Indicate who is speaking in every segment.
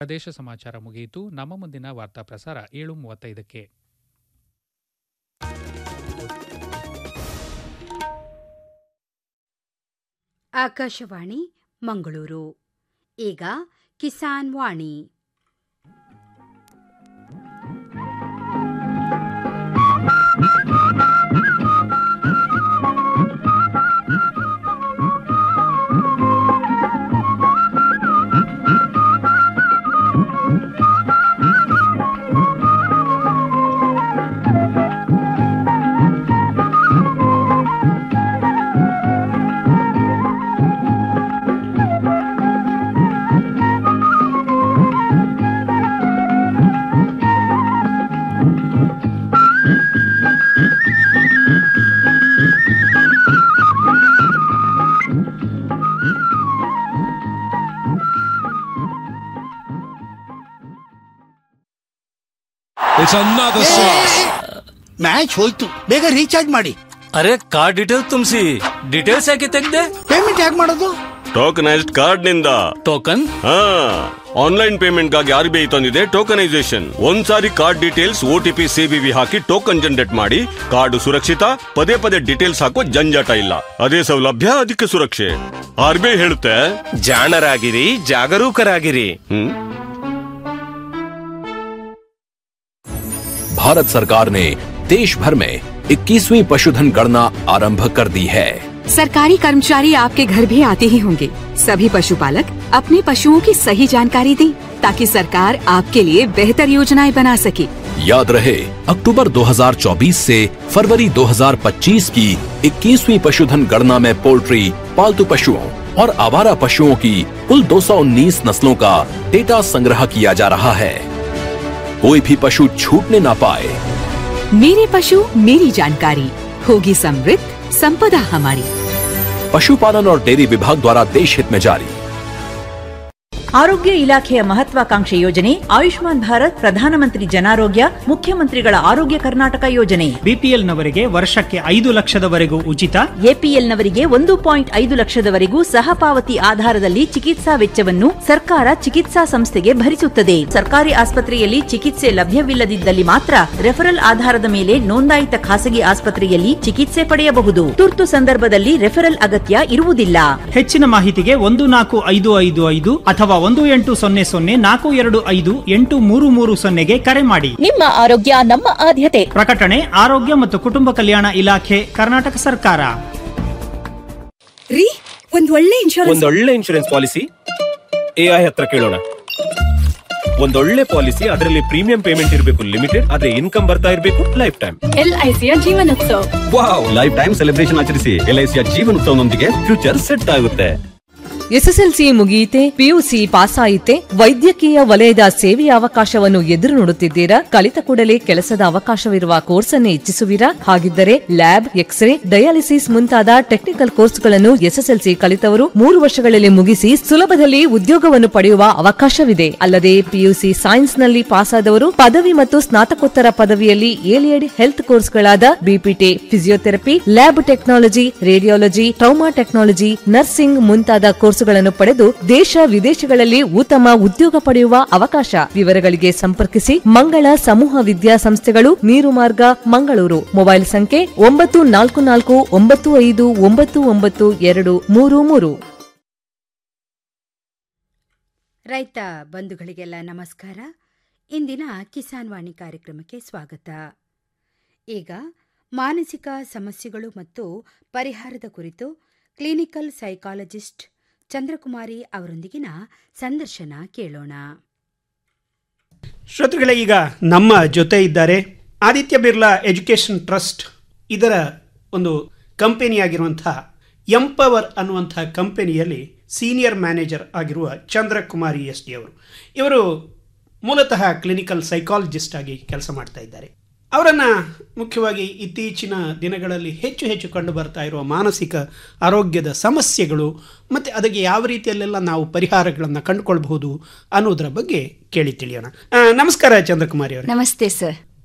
Speaker 1: ಪ್ರದೇಶ ಸಮಾಚಾರ ಮುಗಿಯಿತು ನಮ್ಮ ಮುಂದಿನ ವಾರ್ತಾ ಪ್ರಸಾರ ಏಳು ಮೂವತ್ತೈದಕ್ಕೆ
Speaker 2: ಆಕಾಶವಾಣಿ ಮಂಗಳೂರು ಈಗ Kisan Vani
Speaker 3: It's another six.
Speaker 4: Match ಹೋಯ್ತು ಬೇಗ ರೀಚಾರ್ಜ್ ಮಾಡಿ
Speaker 5: ಅರೆ ಕಾರ್ಡ್ ಡೀಟೇಲ್ ತುಂಬಿಸಿ ಡೀಟೇಲ್ಸ್ ಯಾಕೆ ತೆಗ್ದೆ
Speaker 4: ಪೇಮೆಂಟ್ ಹೇಗೆ ಮಾಡೋದು
Speaker 6: ಟೋಕನೈಸ್ಡ್ ಕಾರ್ಡ್ ನಿಂದ
Speaker 5: ಟೋಕನ್
Speaker 6: ಹಾ ಆನ್ಲೈನ್ ಪೇಮೆಂಟ್ ಗಾಗಿ ಆರ್ ಬಿ ಐ ತಂದಿದೆ ಟೋಕನೈಸೇಷನ್ ಒಂದ್ಸಾರಿ ಕಾರ್ಡ್ ಡೀಟೇಲ್ಸ್ ಓಟಿಪಿ ಸಿಬಿವಿ ಹಾಕಿ ಟೋಕನ್ ಜನರೇಟ್ ಮಾಡಿ ಕಾರ್ಡ್ ಸುರಕ್ಷಿತ ಪದೇ ಪದೇ ಡೀಟೇಲ್ಸ್ ಹಾಕೋ ಜಂಜಾಟ ಇಲ್ಲ ಅದೇ ಸೌಲಭ್ಯ ಅದಕ್ಕೆ ಸುರಕ್ಷೆ ಆರ್ ಬಿ ಐ ಹೇಳುತ್ತೆ
Speaker 7: ಜಾಣರಾಗಿರಿ ಜಾಗರೂಕರಾಗಿರಿ
Speaker 6: ಹ್ಮ್
Speaker 8: भारत सरकार ने देश भर में 21वीं पशुधन गणना आरंभ कर दी है
Speaker 9: सरकारी कर्मचारी आपके घर भी आते ही होंगे सभी पशुपालक अपने पशुओं की सही जानकारी दें ताकि सरकार आपके लिए बेहतर योजनाएं बना सके
Speaker 8: याद रहे अक्टूबर 2024 से फरवरी 2025 की 21वीं पशुधन गणना में पोल्ट्री पालतू पशुओं और आवारा पशुओं की कुल 219 नस्लों का डेटा संग्रह किया जा रहा है कोई भी पशु छूटने ना पाए
Speaker 9: मेरे पशु मेरी जानकारी होगी समृद्ध संपदा हमारी
Speaker 8: पशुपालन और डेयरी विभाग द्वारा देश हित में जारी
Speaker 10: ಆರೋಗ್ಯ ಇಲಾಖೆಯ ಮಹತ್ವಾಕಾಂಕ್ಷೆ ಯೋಜನೆ ಆಯುಷ್ಮಾನ್ ಭಾರತ್ ಪ್ರಧಾನಮಂತ್ರಿ ಜನಾರೋಗ್ಯ ಮುಖ್ಯಮಂತ್ರಿಗಳ ಆರೋಗ್ಯ ಕರ್ನಾಟಕ ಯೋಜನೆ
Speaker 11: ಬಿಪಿಎಲ್ ನವರಿಗೆ ವರ್ಷಕ್ಕೆ ಐದು ಲಕ್ಷದವರೆಗೂ ಉಚಿತ
Speaker 10: ಎಪಿಎಲ್ನವರಿಗೆ ಒಂದು ಪಾಯಿಂಟ್ ಐದು ಲಕ್ಷದವರೆಗೂ ಸಹಪಾವತಿ ಆಧಾರದಲ್ಲಿ ಚಿಕಿತ್ಸಾ ವೆಚ್ಚವನ್ನು ಸರ್ಕಾರ ಚಿಕಿತ್ಸಾ ಸಂಸ್ಥೆಗೆ ಭರಿಸುತ್ತದೆ ಸರ್ಕಾರಿ ಆಸ್ಪತ್ರೆಯಲ್ಲಿ ಚಿಕಿತ್ಸೆ ಲಭ್ಯವಿಲ್ಲದಿದ್ದಲ್ಲಿ ಮಾತ್ರ ರೆಫರಲ್ ಆಧಾರದ ಮೇಲೆ ನೋಂದಾಯಿತ ಖಾಸಗಿ ಆಸ್ಪತ್ರೆಯಲ್ಲಿ ಚಿಕಿತ್ಸೆ ಪಡೆಯಬಹುದು ತುರ್ತು ಸಂದರ್ಭದಲ್ಲಿ ರೆಫರಲ್ ಅಗತ್ಯ ಇರುವುದಿಲ್ಲ
Speaker 11: ಹೆಚ್ಚಿನ ಮಾಹಿತಿಗೆ ಒಂದು ನಾಲ್ಕು ಐದು ಐದು ಐದು ಅಥವಾ ಒಂದು ಎಂಟು ಸೊನ್ನೆ ಸೊನ್ನೆ ನಾಲ್ಕು ಎರಡು ಐದು ಎಂಟು ಮೂರು ಮೂರು ಸೊನ್ನೆಗೆ ಕರೆ ಮಾಡಿ
Speaker 12: ನಿಮ್ಮ ಆರೋಗ್ಯ ನಮ್ಮ ಆದ್ಯತೆ
Speaker 11: ಪ್ರಕಟಣೆ ಆರೋಗ್ಯ ಮತ್ತು ಕುಟುಂಬ ಕಲ್ಯಾಣ ಇಲಾಖೆ ಕರ್ನಾಟಕ ಸರ್ಕಾರ
Speaker 9: ರೀ ಒಂದ್ ಒಳ್ಳೆ ಇನ್ಶೂರೆನ್ಸ್
Speaker 7: ಒಂದೊಳ್ಳೆ ಇನ್ಶೂರೆನ್ಸ್ ಪಾಲಿಸಿ ಎಐ ಹತ್ರ ಕೇಳೋಣ ಒಂದೊಳ್ಳೆ ಪಾಲಿಸಿ ಅದರಲ್ಲಿ ಪ್ರೀಮಿಯಂ ಪೇಮೆಂಟ್ ಇರಬೇಕು ಲಿಮಿಟೆಡ್ ಆದ್ರೆ ಇನ್ಕಮ್ ಬರ್ತಾ ಇರಬೇಕು ಲೈಫ್ ಟೈಮ್
Speaker 12: ಎಲ್ಐಸಿಯ Jeevanotsav
Speaker 7: wow life time celebration ಆಚರಿಸಿ ಎಲ್ಐಸಿಯ ಜೀವನೋತ್ಸವನೊಂದಿಗೆ ಫ್ಯೂಚರ್ ಸೆಟ್ ಆಗುತ್ತೆ
Speaker 13: ಎಸ್ಎಸ್ಎಲ್ಸಿ ಮುಗಿಯಿತೆ ಪಿಯುಸಿ ಪಾಸ್ ಆಯಿತೆ ವೈದ್ಯಕೀಯ ವಲಯದ ಸೇವೆಯ ಅವಕಾಶವನ್ನು ಎದುರು ನೋಡುತ್ತಿದ್ದೀರಾ ಕಲಿತ ಕೂಡಲೇ ಕೆಲಸದ ಅವಕಾಶವಿರುವ ಕೋರ್ಸ್ ಅನ್ನು ಇಚ್ಛಿಸುವಿರಾ ಹಾಗಿದ್ದರೆ ಲ್ಯಾಬ್ ಎಕ್ಸ್ರೇ ಡಯಾಲಿಸಿಸ್ ಮುಂತಾದ ಟೆಕ್ನಿಕಲ್ ಕೋರ್ಸ್ಗಳನ್ನು ಎಸ್ಎಸ್ಎಲ್ಸಿ ಕಲಿತವರು ಮೂರು ವರ್ಷಗಳಲ್ಲಿ ಮುಗಿಸಿ ಸುಲಭದಲ್ಲಿ ಉದ್ಯೋಗವನ್ನು ಪಡೆಯುವ ಅವಕಾಶವಿದೆ ಅಲ್ಲದೆ ಪಿಯುಸಿ ಸೈನ್ಸ್ನಲ್ಲಿ ಪಾಸಾದವರು ಪದವಿ ಮತ್ತು ಸ್ನಾತಕೋತ್ತರ ಪದವಿಯಲ್ಲಿ ಏಲಿಯಡ್ ಹೆಲ್ತ್ ಕೋರ್ಸ್ಗಳಾದ BPT physiotherapy lab technology radiology trauma technology nursing ಮುಂತಾದ ಕೋರ್ಸುಗಳನ್ನು ಪಡೆದು ದೇಶ ವಿದೇಶಗಳಲ್ಲಿ ಉತ್ತಮ ಉದ್ಯೋಗ ಪಡೆಯುವ ಅವಕಾಶ ವಿವರಗಳಿಗೆ ಸಂಪರ್ಕಿಸಿ ಮಂಗಳ ಸಮೂಹ ವಿದ್ಯಾಸಂಸ್ಥೆಗಳು ನೀರು ಮಾರ್ಗ ಮಂಗಳೂರು ಮೊಬೈಲ್ ಸಂಖ್ಯೆ ಒಂಬತ್ತು ನಾಲ್ಕು ನಾಲ್ಕು ಒಂಬತ್ತು ಐದು ಒಂಬತ್ತು ಒಂಬತ್ತು ಎರಡು ಮೂರು ಮೂರು
Speaker 2: ರೈತ ಬಂಧುಗಳಿಗೆಲ್ಲ ನಮಸ್ಕಾರ ಇಂದಿನ ಕಿಸಾನ್ ವಾಣಿ ಕಾರ್ಯಕ್ರಮಕ್ಕೆ ಸ್ವಾಗತ ಈಗ ಮಾನಸಿಕ ಸಮಸ್ಯೆಗಳು ಮತ್ತು ಪರಿಹಾರದ ಕುರಿತು ಕ್ಲಿನಿಕಲ್ ಸೈಕಾಲಜಿಸ್ಟ್ ಚಂದ್ರಕುಮಾರಿ ಅವರೊಂದಿಗಿನ ಸಂದರ್ಶನ ಕೇಳೋಣ
Speaker 11: ಶ್ರೋತೃಗಳೇ ಈಗ ನಮ್ಮ ಜೊತೆ ಇದ್ದಾರೆ ಆದಿತ್ಯ ಬಿರ್ಲಾ ಎಜುಕೇಷನ್ ಟ್ರಸ್ಟ್ ಇದರ ಒಂದು ಕಂಪನಿಯಾಗಿರುವಂತಹ ಎಂಪವರ್ ಅನ್ನುವಂತಹ ಕಂಪನಿಯಲ್ಲಿ ಸೀನಿಯರ್ ಮ್ಯಾನೇಜರ್ ಆಗಿರುವ ಚಂದ್ರಕುಮಾರಿ ಎಸ್ ಡಿ ಅವರು ಇವರು ಮೂಲತಃ ಕ್ಲಿನಿಕಲ್ ಸೈಕಾಲಜಿಸ್ಟ್ ಆಗಿ ಕೆಲಸ ಮಾಡ್ತಾ ಇದ್ದಾರೆ ಅವರನ್ನು ಮುಖ್ಯವಾಗಿ ಇತ್ತೀಚಿನ ದಿನಗಳಲ್ಲಿ ಹೆಚ್ಚು ಹೆಚ್ಚು ಕಂಡು ಬರ್ತಾ ಇರುವ ಮಾನಸಿಕ ಆರೋಗ್ಯದ ಸಮಸ್ಯೆಗಳು ಮತ್ತು ಅದಕ್ಕೆ ಯಾವ ರೀತಿಯಲ್ಲೆಲ್ಲ ನಾವು ಪರಿಹಾರಗಳನ್ನು ಕಂಡುಕೊಳ್ಬಹುದು ಅನ್ನೋದರ ಬಗ್ಗೆ ಕೇಳಿ ತಿಳಿಯೋಣ ಆ, ನಮಸ್ಕಾರ ಚಂದ್ರಕುಮಾರಿ ಅವರೇ
Speaker 12: ನಮಸ್ತೆ ಸರ್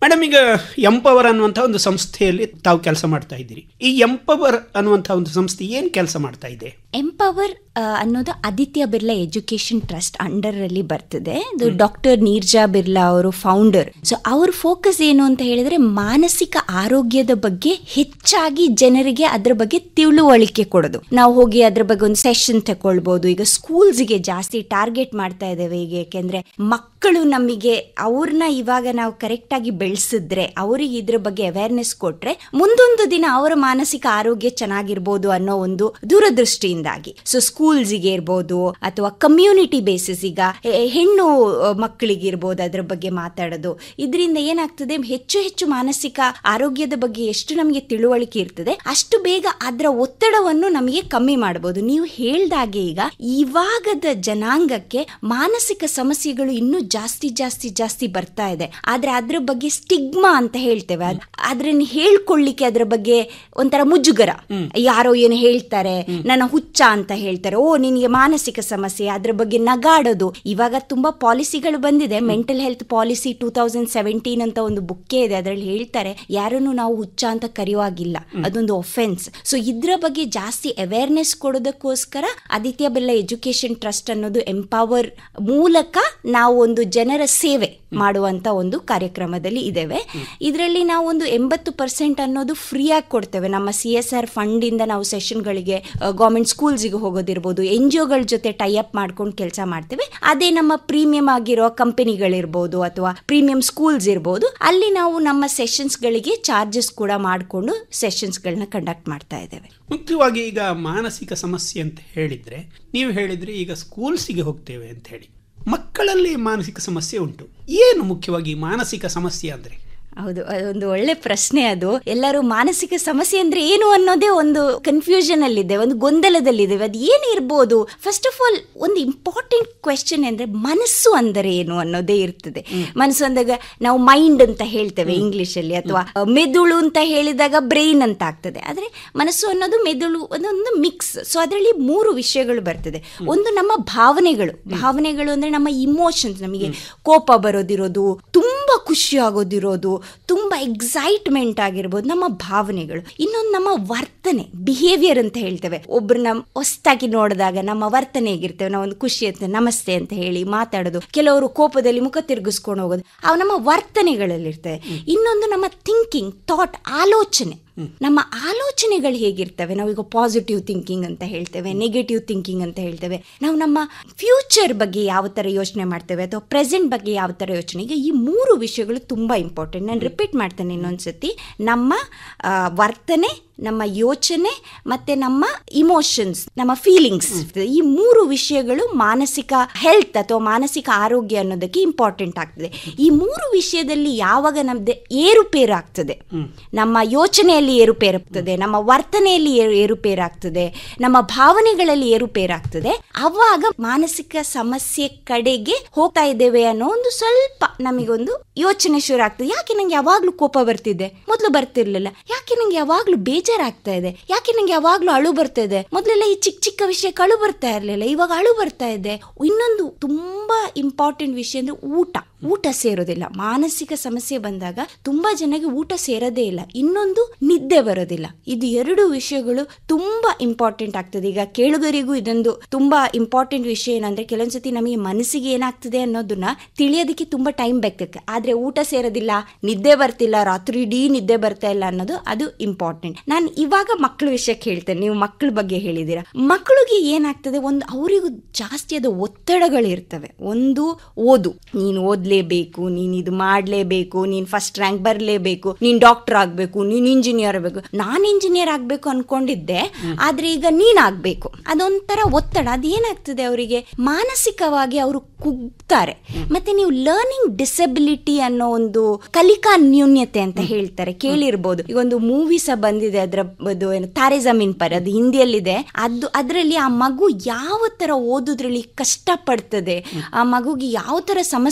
Speaker 11: ಮೇಡಮ್ ಈಗ ಎಂಪವರ್ ಅನ್ನುವಂಥ ಒಂದು ಸಂಸ್ಥೆಯಲ್ಲಿ ತಾವು ಕೆಲಸ ಮಾಡ್ತಾ ಇದ್ದೀರಿ ಈ ಎಂಪವರ್ ಅನ್ನುವಂಥ ಒಂದು ಸಂಸ್ಥೆ ಏನು ಕೆಲಸ ಮಾಡ್ತಾ ಇದೆ
Speaker 3: ಎಂಪವರ್ ಅನ್ನೋದು Aditya Birla education trust under ಅಲ್ಲಿ ಬರ್ತದೆ ಅದು ಡಾಕ್ಟರ್ ನೀರ್ಜಾ ಬಿರ್ಲಾ ಅವರು ಫೌಂಡರ್ ಸೊ ಅವ್ರ ಫೋಕಸ್ ಏನು ಅಂತ ಹೇಳಿದ್ರೆ ಮಾನಸಿಕ ಆರೋಗ್ಯದ ಬಗ್ಗೆ ಹೆಚ್ಚಾಗಿ ಜನರಿಗೆ ಅದ್ರ ಬಗ್ಗೆ ತಿಳುವಳಿಕೆ ಕೊಡೋದು ನಾವು ಹೋಗಿ ಅದ್ರ ಬಗ್ಗೆ ಒಂದು ಸೆಷನ್ ತಗೊಳ್ಬಹುದು ಈಗ ಸ್ಕೂಲ್ಸ್ಗೆ ಜಾಸ್ತಿ ಟಾರ್ಗೆಟ್ ಮಾಡ್ತಾ ಇದ್ದೇವೆ ಈಗ ಯಾಕೆಂದ್ರೆ ಮಕ್ಕಳು ನಮಗೆ ಅವ್ರನ್ನ ಇವಾಗ ನಾವು ಕರೆಕ್ಟ್ ಆಗಿ ಬೆಳೆಸಿದ್ರೆ ಅವರಿಗೆ ಇದ್ರ ಬಗ್ಗೆ ಅವೇರ್ನೆಸ್ ಕೊಟ್ರೆ ಮುಂದೊಂದು ದಿನ ಅವರ ಮಾನಸಿಕ ಆರೋಗ್ಯ ಚೆನ್ನಾಗಿರ್ಬೋದು ಅನ್ನೋ ಒಂದು ದೂರದೃಷ್ಟಿಯಿಂದಾಗಿ ಸೊ ಸ್ಕೂಲ್ಸ್ಗೆ ಇರ್ಬೋದು ಅಥವಾ ಕಮ್ಯುನಿಟಿ ಬೇಸಿಸ್ ಈಗ ಹೆ- ಹೆಣ್ಣು ಅ, ಮಕ್ಕಳಿಗೆ ಇರ್ಬೋದು ಅದ್ರ ಬಗ್ಗೆ ಮಾತಾಡೋದು ಇದರಿಂದ ಏನಾಗ್ತದೆ ಹೆಚ್ಚು ಹೆಚ್ಚು ಮಾನಸಿಕ ಆರೋಗ್ಯದ ಬಗ್ಗೆ ಎಷ್ಟು ನಮಗೆ ತಿಳುವಳಿಕೆ ಇರ್ತದೆ ಅಷ್ಟು ಬೇಗ ಅದರ ಒತ್ತಡವನ್ನು ನಮಗೆ ಕಮ್ಮಿ ಮಾಡಬಹುದು ನೀವು ಹೇಳ್ದಾಗೆ ಈಗ ಇವಾಗದ ಜನಾಂಗಕ್ಕೆ ಮಾನಸಿಕ ಸಮಸ್ಯೆಗಳು ಇನ್ನೂ ಜಾಸ್ತಿ ಜಾಸ್ತಿ ಜಾಸ್ತಿ ಬರ್ತಾ ಇದೆ ಆದ್ರೆ ಅದ್ರ ಬಗ್ಗೆ ಸ್ಟಿಗ್ಮಾ ಅಂತ ಹೇಳ್ತೇವೆ ಅದ್- ಅದ್ರನ್ನ ಹೇಳ್ಕೊಳ್ಳಿಕ್ಕೆ ಅದ್ರ ಬಗ್ಗೆ ಒಂಥರ ಮುಜುಗರ ಯಾರೋ ಏನು ಹೇಳ್ತಾರೆ ನನ್ನ ಹುಚ್ಚ ಅಂತ ಹೇಳ್ತಾರೆ ಓ ನಿನಗೆ ಮಾನಸಿಕ ಸಮಸ್ಯೆ ಅದ್ರ ಬಗ್ಗೆ ನಗಾಡೋದು ಇವಾಗ ತುಂಬಾ ಪಾಲಿಸಿಗಳು ಬಂದಿದೆ mental health policy two thousand seventeen ಅಂತ ಒಂದು ಬುಕ್ಕೇ ಇದೆ ಅದರಲ್ಲಿ ಹೇಳ್ತಾರೆ ಯಾರನ್ನು ನಾವು ಹುಚ್ಚ ಅಂತ ಕರೆಯುವಾಗಿಲ್ಲ ಅದೊಂದು ಒಫೆನ್ಸ್ ಸೊ ಇದ್ರ ಬಗ್ಗೆ ಜಾಸ್ತಿ ಅವೇರ್ನೆಸ್ ಕೊಡೋದಕ್ಕೋಸ್ಕರ ಆದಿತ್ಯ ಬಿರ್ಲಾ ಎಜುಕೇಶನ್ ಟ್ರಸ್ಟ್ ಅನ್ನೋದು ಎಂಪವರ್ ಮೂಲಕ ನಾವು ಒಂದು ಜನರ ಸೇವೆ ಮಾಡುವಂತ ಒಂದು ಕಾರ್ಯಕ್ರಮದಲ್ಲಿ ಇದ್ದೇವೆ ಇದರಲ್ಲಿ ನಾವು ಒಂದು ಎಂಬತ್ತು ಪರ್ಸೆಂಟ್ ಅನ್ನೋದು ಫ್ರೀ ಆಗಿ ಕೊಡ್ತೇವೆ ನಮ್ಮ ಸಿ ಎಸ್ ಆರ್ ಫಂಡ್ ಇಂದ ನಾವು ಸೆಷನ್ಗಳಿಗೆ ಗೌರ್ಮೆಂಟ್ ಸ್ಕೂಲ್ಸ್ಗೆ ಹೋಗೋದಿರ್ಬೋದು ಎನ್ ಜಿ ಒಗಳ ಜೊತೆ ಟೈ ಅಪ್ ಮಾಡ್ಕೊಂಡು ಕೆಲಸ ಮಾಡ್ತೇವೆ ಅದೇ ನಮ್ಮ ಪ್ರೀಮಿಯಂ ಆಗಿರೋ ಕಂಪನಿಗಳಿರ್ಬೋದು ಅಥವಾ ಪ್ರೀಮಿಯಂ ಸ್ಕೂಲ್ಸ್ ಇರ್ಬೋದು ಅಲ್ಲಿ ನಾವು ನಮ್ಮ ಸೆಷನ್ಸ್ಗಳಿಗೆ ಚಾರ್ಜಸ್ ಕೂಡ ಮಾಡಿಕೊಂಡು ಸೆಷನ್ಸ್ಗಳನ್ನ ಕಂಡಕ್ಟ್ ಮಾಡ್ತಾ ಇದ್ದೇವೆ
Speaker 11: ಮುಖ್ಯವಾಗಿ ಈಗ ಮಾನಸಿಕ ಸಮಸ್ಯೆ ಅಂತ ಹೇಳಿದ್ರೆ ನೀವು ಹೇಳಿದ್ರಿ ಈಗ ಸ್ಕೂಲ್ಸಿಗೆ ಹೋಗ್ತೇವೆ ಅಂತ ಹೇಳಿ ಮಕ್ಕಳಲ್ಲಿ ಮಾನಸಿಕ ಸಮಸ್ಯೆ ಉಂಟು ಏನು ಮುಖ್ಯವಾಗಿ ಮಾನಸಿಕ ಸಮಸ್ಯೆ ಅಂದ್ರೆ
Speaker 3: ಹೌದು ಅದೊಂದು ಒಳ್ಳೆ ಪ್ರಶ್ನೆ ಅದು ಎಲ್ಲರೂ ಮಾನಸಿಕ ಸಮಸ್ಯೆ ಅಂದ್ರೆ ಏನು ಅನ್ನೋದೇ ಒಂದು ಕನ್ಫ್ಯೂಷನ್ ಅಲ್ಲಿದೆ ಒಂದು ಗೊಂದಲದಲ್ಲಿದ್ದೇವೆ ಅದು ಏನು ಇರ್ಬೋದು ಫಸ್ಟ್ ಆಫ್ ಆಲ್ ಒಂದು ಇಂಪಾರ್ಟೆಂಟ್ ಕ್ವೆಶನ್ ಅಂದ್ರೆ ಮನಸ್ಸು ಅಂದರೆ ಏನು ಅನ್ನೋದೇ ಇರ್ತದೆ ಮನಸ್ಸು ಅಂದಾಗ ನಾವು ಮೈಂಡ್ ಅಂತ ಹೇಳ್ತೇವೆ ಇಂಗ್ಲಿಷ್ ಅಲ್ಲಿ ಅಥವಾ ಮೆದುಳು ಅಂತ ಹೇಳಿದಾಗ ಬ್ರೈನ್ ಅಂತ ಆಗ್ತದೆ ಆದ್ರೆ ಮನಸ್ಸು ಅನ್ನೋದು ಮೆದುಳು ಒಂದೊಂದು ಮಿಕ್ಸ್ ಸೊ ಅದರಲ್ಲಿ ಮೂರು ವಿಷಯಗಳು ಬರ್ತದೆ ಒಂದು ನಮ್ಮ ಭಾವನೆಗಳು ಭಾವನೆಗಳು ಅಂದ್ರೆ ನಮ್ಮ ಇಮೋಷನ್ಸ್ ನಮಗೆ ಕೋಪ ಬರೋದಿರೋದು ತುಂಬಾ ಖುಷಿ ಆಗೋದಿರೋದು ತುಂಬಾ ಎಕ್ಸೈಟ್ಮೆಂಟ್ ಆಗಿರ್ಬೋದು ನಮ್ಮ ಭಾವನೆಗಳು ಇನ್ನೊಂದು ನಮ್ಮ ವರ್ತನೆ ಬಿಹೇವಿಯರ್ ಅಂತ ಹೇಳ್ತೇವೆ ಒಬ್ರನ್ನ ಹೊಸ್ತಾಗಿ ನೋಡಿದಾಗ ನಮ್ಮ ವರ್ತನೆ ಹೇಗಿರ್ತೇವೆ ನಾವು ಒಂದು ಖುಷಿ ಅಂತ ನಮಸ್ತೆ ಅಂತ ಹೇಳಿ ಮಾತಾಡೋದು ಕೆಲವರು ಕೋಪದಲ್ಲಿ ಮುಖ ತಿರುಗಿಸ್ಕೊಂಡು ಹೋಗೋದು ಅವು ನಮ್ಮ ವರ್ತನೆಗಳಲ್ಲಿರ್ತವೆ ಇನ್ನೊಂದು ನಮ್ಮ ಥಿಂಕಿಂಗ್ ಥಾಟ್ ಆಲೋಚನೆ ನಮ್ಮ ಆಲೋಚನೆಗಳು ಹೇಗಿರ್ತವೆ ನಾವೀಗ ಪಾಸಿಟಿವ್ ಥಿಂಕಿಂಗ್ ಅಂತ ಹೇಳ್ತೇವೆ ನೆಗೆಟಿವ್ ಥಿಂಕಿಂಗ್ ಅಂತ ಹೇಳ್ತೇವೆ ನಾವು ನಮ್ಮ ಫ್ಯೂಚರ್ ಬಗ್ಗೆ ಯಾವ ಥರ ಯೋಚನೆ ಮಾಡ್ತೇವೆ ಅಥವಾ ಪ್ರೆಸೆಂಟ್ ಬಗ್ಗೆ ಯಾವ ಥರ ಯೋಚನೆ ಈಗ ಈ ಮೂರು ವಿಷಯಗಳು ತುಂಬ ಇಂಪಾರ್ಟೆಂಟ್ ನಾನು ರಿಪೀಟ್ ಮಾಡ್ತೇನೆ ಇನ್ನೊಂದ್ಸತಿ ನಮ್ಮ ಆ, ವರ್ತನೆ ನಮ್ಮ ಯೋಚನೆ ಮತ್ತೆ ನಮ್ಮ ಇಮೋಷನ್ಸ್ ನಮ್ಮ ಫೀಲಿಂಗ್ಸ್ ಈ ಮೂರು ವಿಷಯಗಳು ಮಾನಸಿಕ ಹೆಲ್ತ್ ಅಥವಾ ಮಾನಸಿಕ ಆರೋಗ್ಯ ಅನ್ನೋದಕ್ಕೆ ಇಂಪಾರ್ಟೆಂಟ್ ಆಗ್ತದೆ ಈ ಮೂರು ವಿಷಯದಲ್ಲಿ ಯಾವಾಗ ನಮ್ದು ಏರುಪೇರು ಆಗ್ತದೆ ನಮ್ಮ ಯೋಚನೆಯಲ್ಲಿ ಏರುಪೇರು ಆಗ್ತದೆ ನಮ್ಮ ವರ್ತನೆಯಲ್ಲಿ ಏರು- ಏರುಪೇರು ಆಗ್ತದೆ ನಮ್ಮ ಭಾವನೆಗಳಲ್ಲಿ ಏರುಪೇರು ಆಗ್ತದೆ ಅವಾಗ ಮಾನಸಿಕ ಸಮಸ್ಯೆ ಕಡೆಗೆ ಹೋಗ್ತಾ ಇದ್ದೇವೆ ಅನ್ನೋ ಒಂದು ಸ್ವಲ್ಪ ನಮಗೊಂದು ಯೋಚನೆ ಶುರು ಆಗ್ತದೆ ಯಾಕೆ ನಂಗೆ ಯಾವಾಗ್ಲೂ ಕೋಪ ಬರ್ತಿದೆ ಮೊದಲು ಬರ್ತಿರ್ಲಿಲ್ಲ ಯಾಕೆ ನಂಗೆ ಯಾವಾಗ್ಲೂ ಬೇಜಾರಾಗ್ತಾ ಇದೆ ಯಾಕೆ ನಂಗೆ ಯಾವಾಗ್ಲೂ ಅಳು ಬರ್ತಾ ಇದೆ ಮೊದಲೆಲ್ಲ ಈ ಚಿಕ್ಕ ಚಿಕ್ಕ ವಿಷಯಕ್ಕೆ ಅಳು ಬರ್ತಾ ಇರ್ಲಿಲ್ಲ ಇವಾಗ ಅಳು ಬರ್ತಾ ಇದೆ ಇನ್ನೊಂದು ತುಂಬಾ ಇಂಪಾರ್ಟೆಂಟ್ ವಿಷಯ ಅಂದ್ರೆ ಊಟ ಊಟ ಸೇರೋದಿಲ್ಲ ಮಾನಸಿಕ ಸಮಸ್ಯೆ ಬಂದಾಗ ತುಂಬಾ ಜನಕ್ಕೆ ಊಟ ಸೇರೋದೇ ಇಲ್ಲ ಇನ್ನೊಂದು ನಿದ್ದೆ ಬರೋದಿಲ್ಲ ಇದು ಎರಡು ವಿಷಯಗಳು ತುಂಬಾ ಇಂಪಾರ್ಟೆಂಟ್ ಆಗ್ತದೆ ಈಗ ಕೇಳುಗರಿಗೂ ಇದೊಂದು ತುಂಬಾ ಇಂಪಾರ್ಟೆಂಟ್ ವಿಷಯ ಏನಂದ್ರೆ ಕೆಲವೊಂದ್ಸತಿ ನಮಗೆ ಮನಸ್ಸಿಗೆ ಏನಾಗ್ತದೆ ಅನ್ನೋದನ್ನ ತಿಳಿಯೋದಕ್ಕೆ ತುಂಬಾ ಟೈಮ್ ಬೇಕಕ್ಕೆ ಆದ್ರೆ ಊಟ ಸೇರೋದಿಲ್ಲ ನಿದ್ದೆ ಬರ್ತಿಲ್ಲ ರಾತ್ರಿ ಇಡೀ ನಿದ್ದೆ ಬರ್ತಾ ಇಲ್ಲ ಅನ್ನೋದು ಅದು ಇಂಪಾರ್ಟೆಂಟ್ ನಾನು ಇವಾಗ ಮಕ್ಕಳ ವಿಷಯಕ್ಕೆ ಹೇಳ್ತೇನೆ ನೀವು ಮಕ್ಕಳ ಬಗ್ಗೆ ಹೇಳಿದ್ದೀರಾ ಮಕ್ಕಳಿಗೆ ಏನಾಗ್ತದೆ ಒಂದು ಅವರಿಗೂ ಜಾಸ್ತಿಯಾದ ಒತ್ತಡಗಳಿರ್ತವೆ ಒಂದು ಓದು ನೀನು ಓದ್ಲೇಬೇಕು ನೀನ್ ಇದು ಮಾಡ್ಲೇಬೇಕು ನೀನ್ ಫಸ್ಟ್ ರ್ಯಾಂಕ್ ಬರ್ಲೇಬೇಕು ನೀನ್ ಡಾಕ್ಟರ್ ಆಗ್ಬೇಕು ನೀನ್ ಇಂಜಿನಿಯರ್ ಆಗ್ಬೇಕು ನಾನ್ ಇಂಜಿನಿಯರ್ ಆಗ್ಬೇಕು ಅನ್ಕೊಂಡಿದ್ದೆ ಆದ್ರೆ ಈಗ ನೀನ್ ಆಗ್ಬೇಕು ಅದೊಂಥರ ಒತ್ತಡ ಅದೇನಾಗ್ತದೆ ಅವರಿಗೆ ಮಾನಸಿಕವಾಗಿ ಅವರು ಕುಗ್ತಾರೆ ಮತ್ತೆ ನೀವು ಲರ್ನಿಂಗ್ ಡಿಸಬಿಲಿಟಿ ಅನ್ನೋ ಒಂದು ಕಲಿಕಾ ನ್ಯೂನ್ಯತೆ ಅಂತ ಹೇಳ್ತಾರೆ ಕೇಳಿರ್ಬೋದು ಈಗ ಒಂದು ಮೂವಿ ಸಹ ಬಂದಿದೆ ಅದರ ಅದು ಏನು ತಾರೆ ಜಮೀನ್ ಪರ್ ಅದು ಹಿಂದಿಯಲ್ಲಿದೆ ಅದು ಅದರಲ್ಲಿ ಆ ಮಗು ಯಾವ ತರ ಓದೋದ್ರಲ್ಲಿ ಕಷ್ಟ ಪಡ್ತದೆ ಆ ಮಗುಗೆ ಯಾವ ತರ ಸಮಸ್ಯೆಗಳು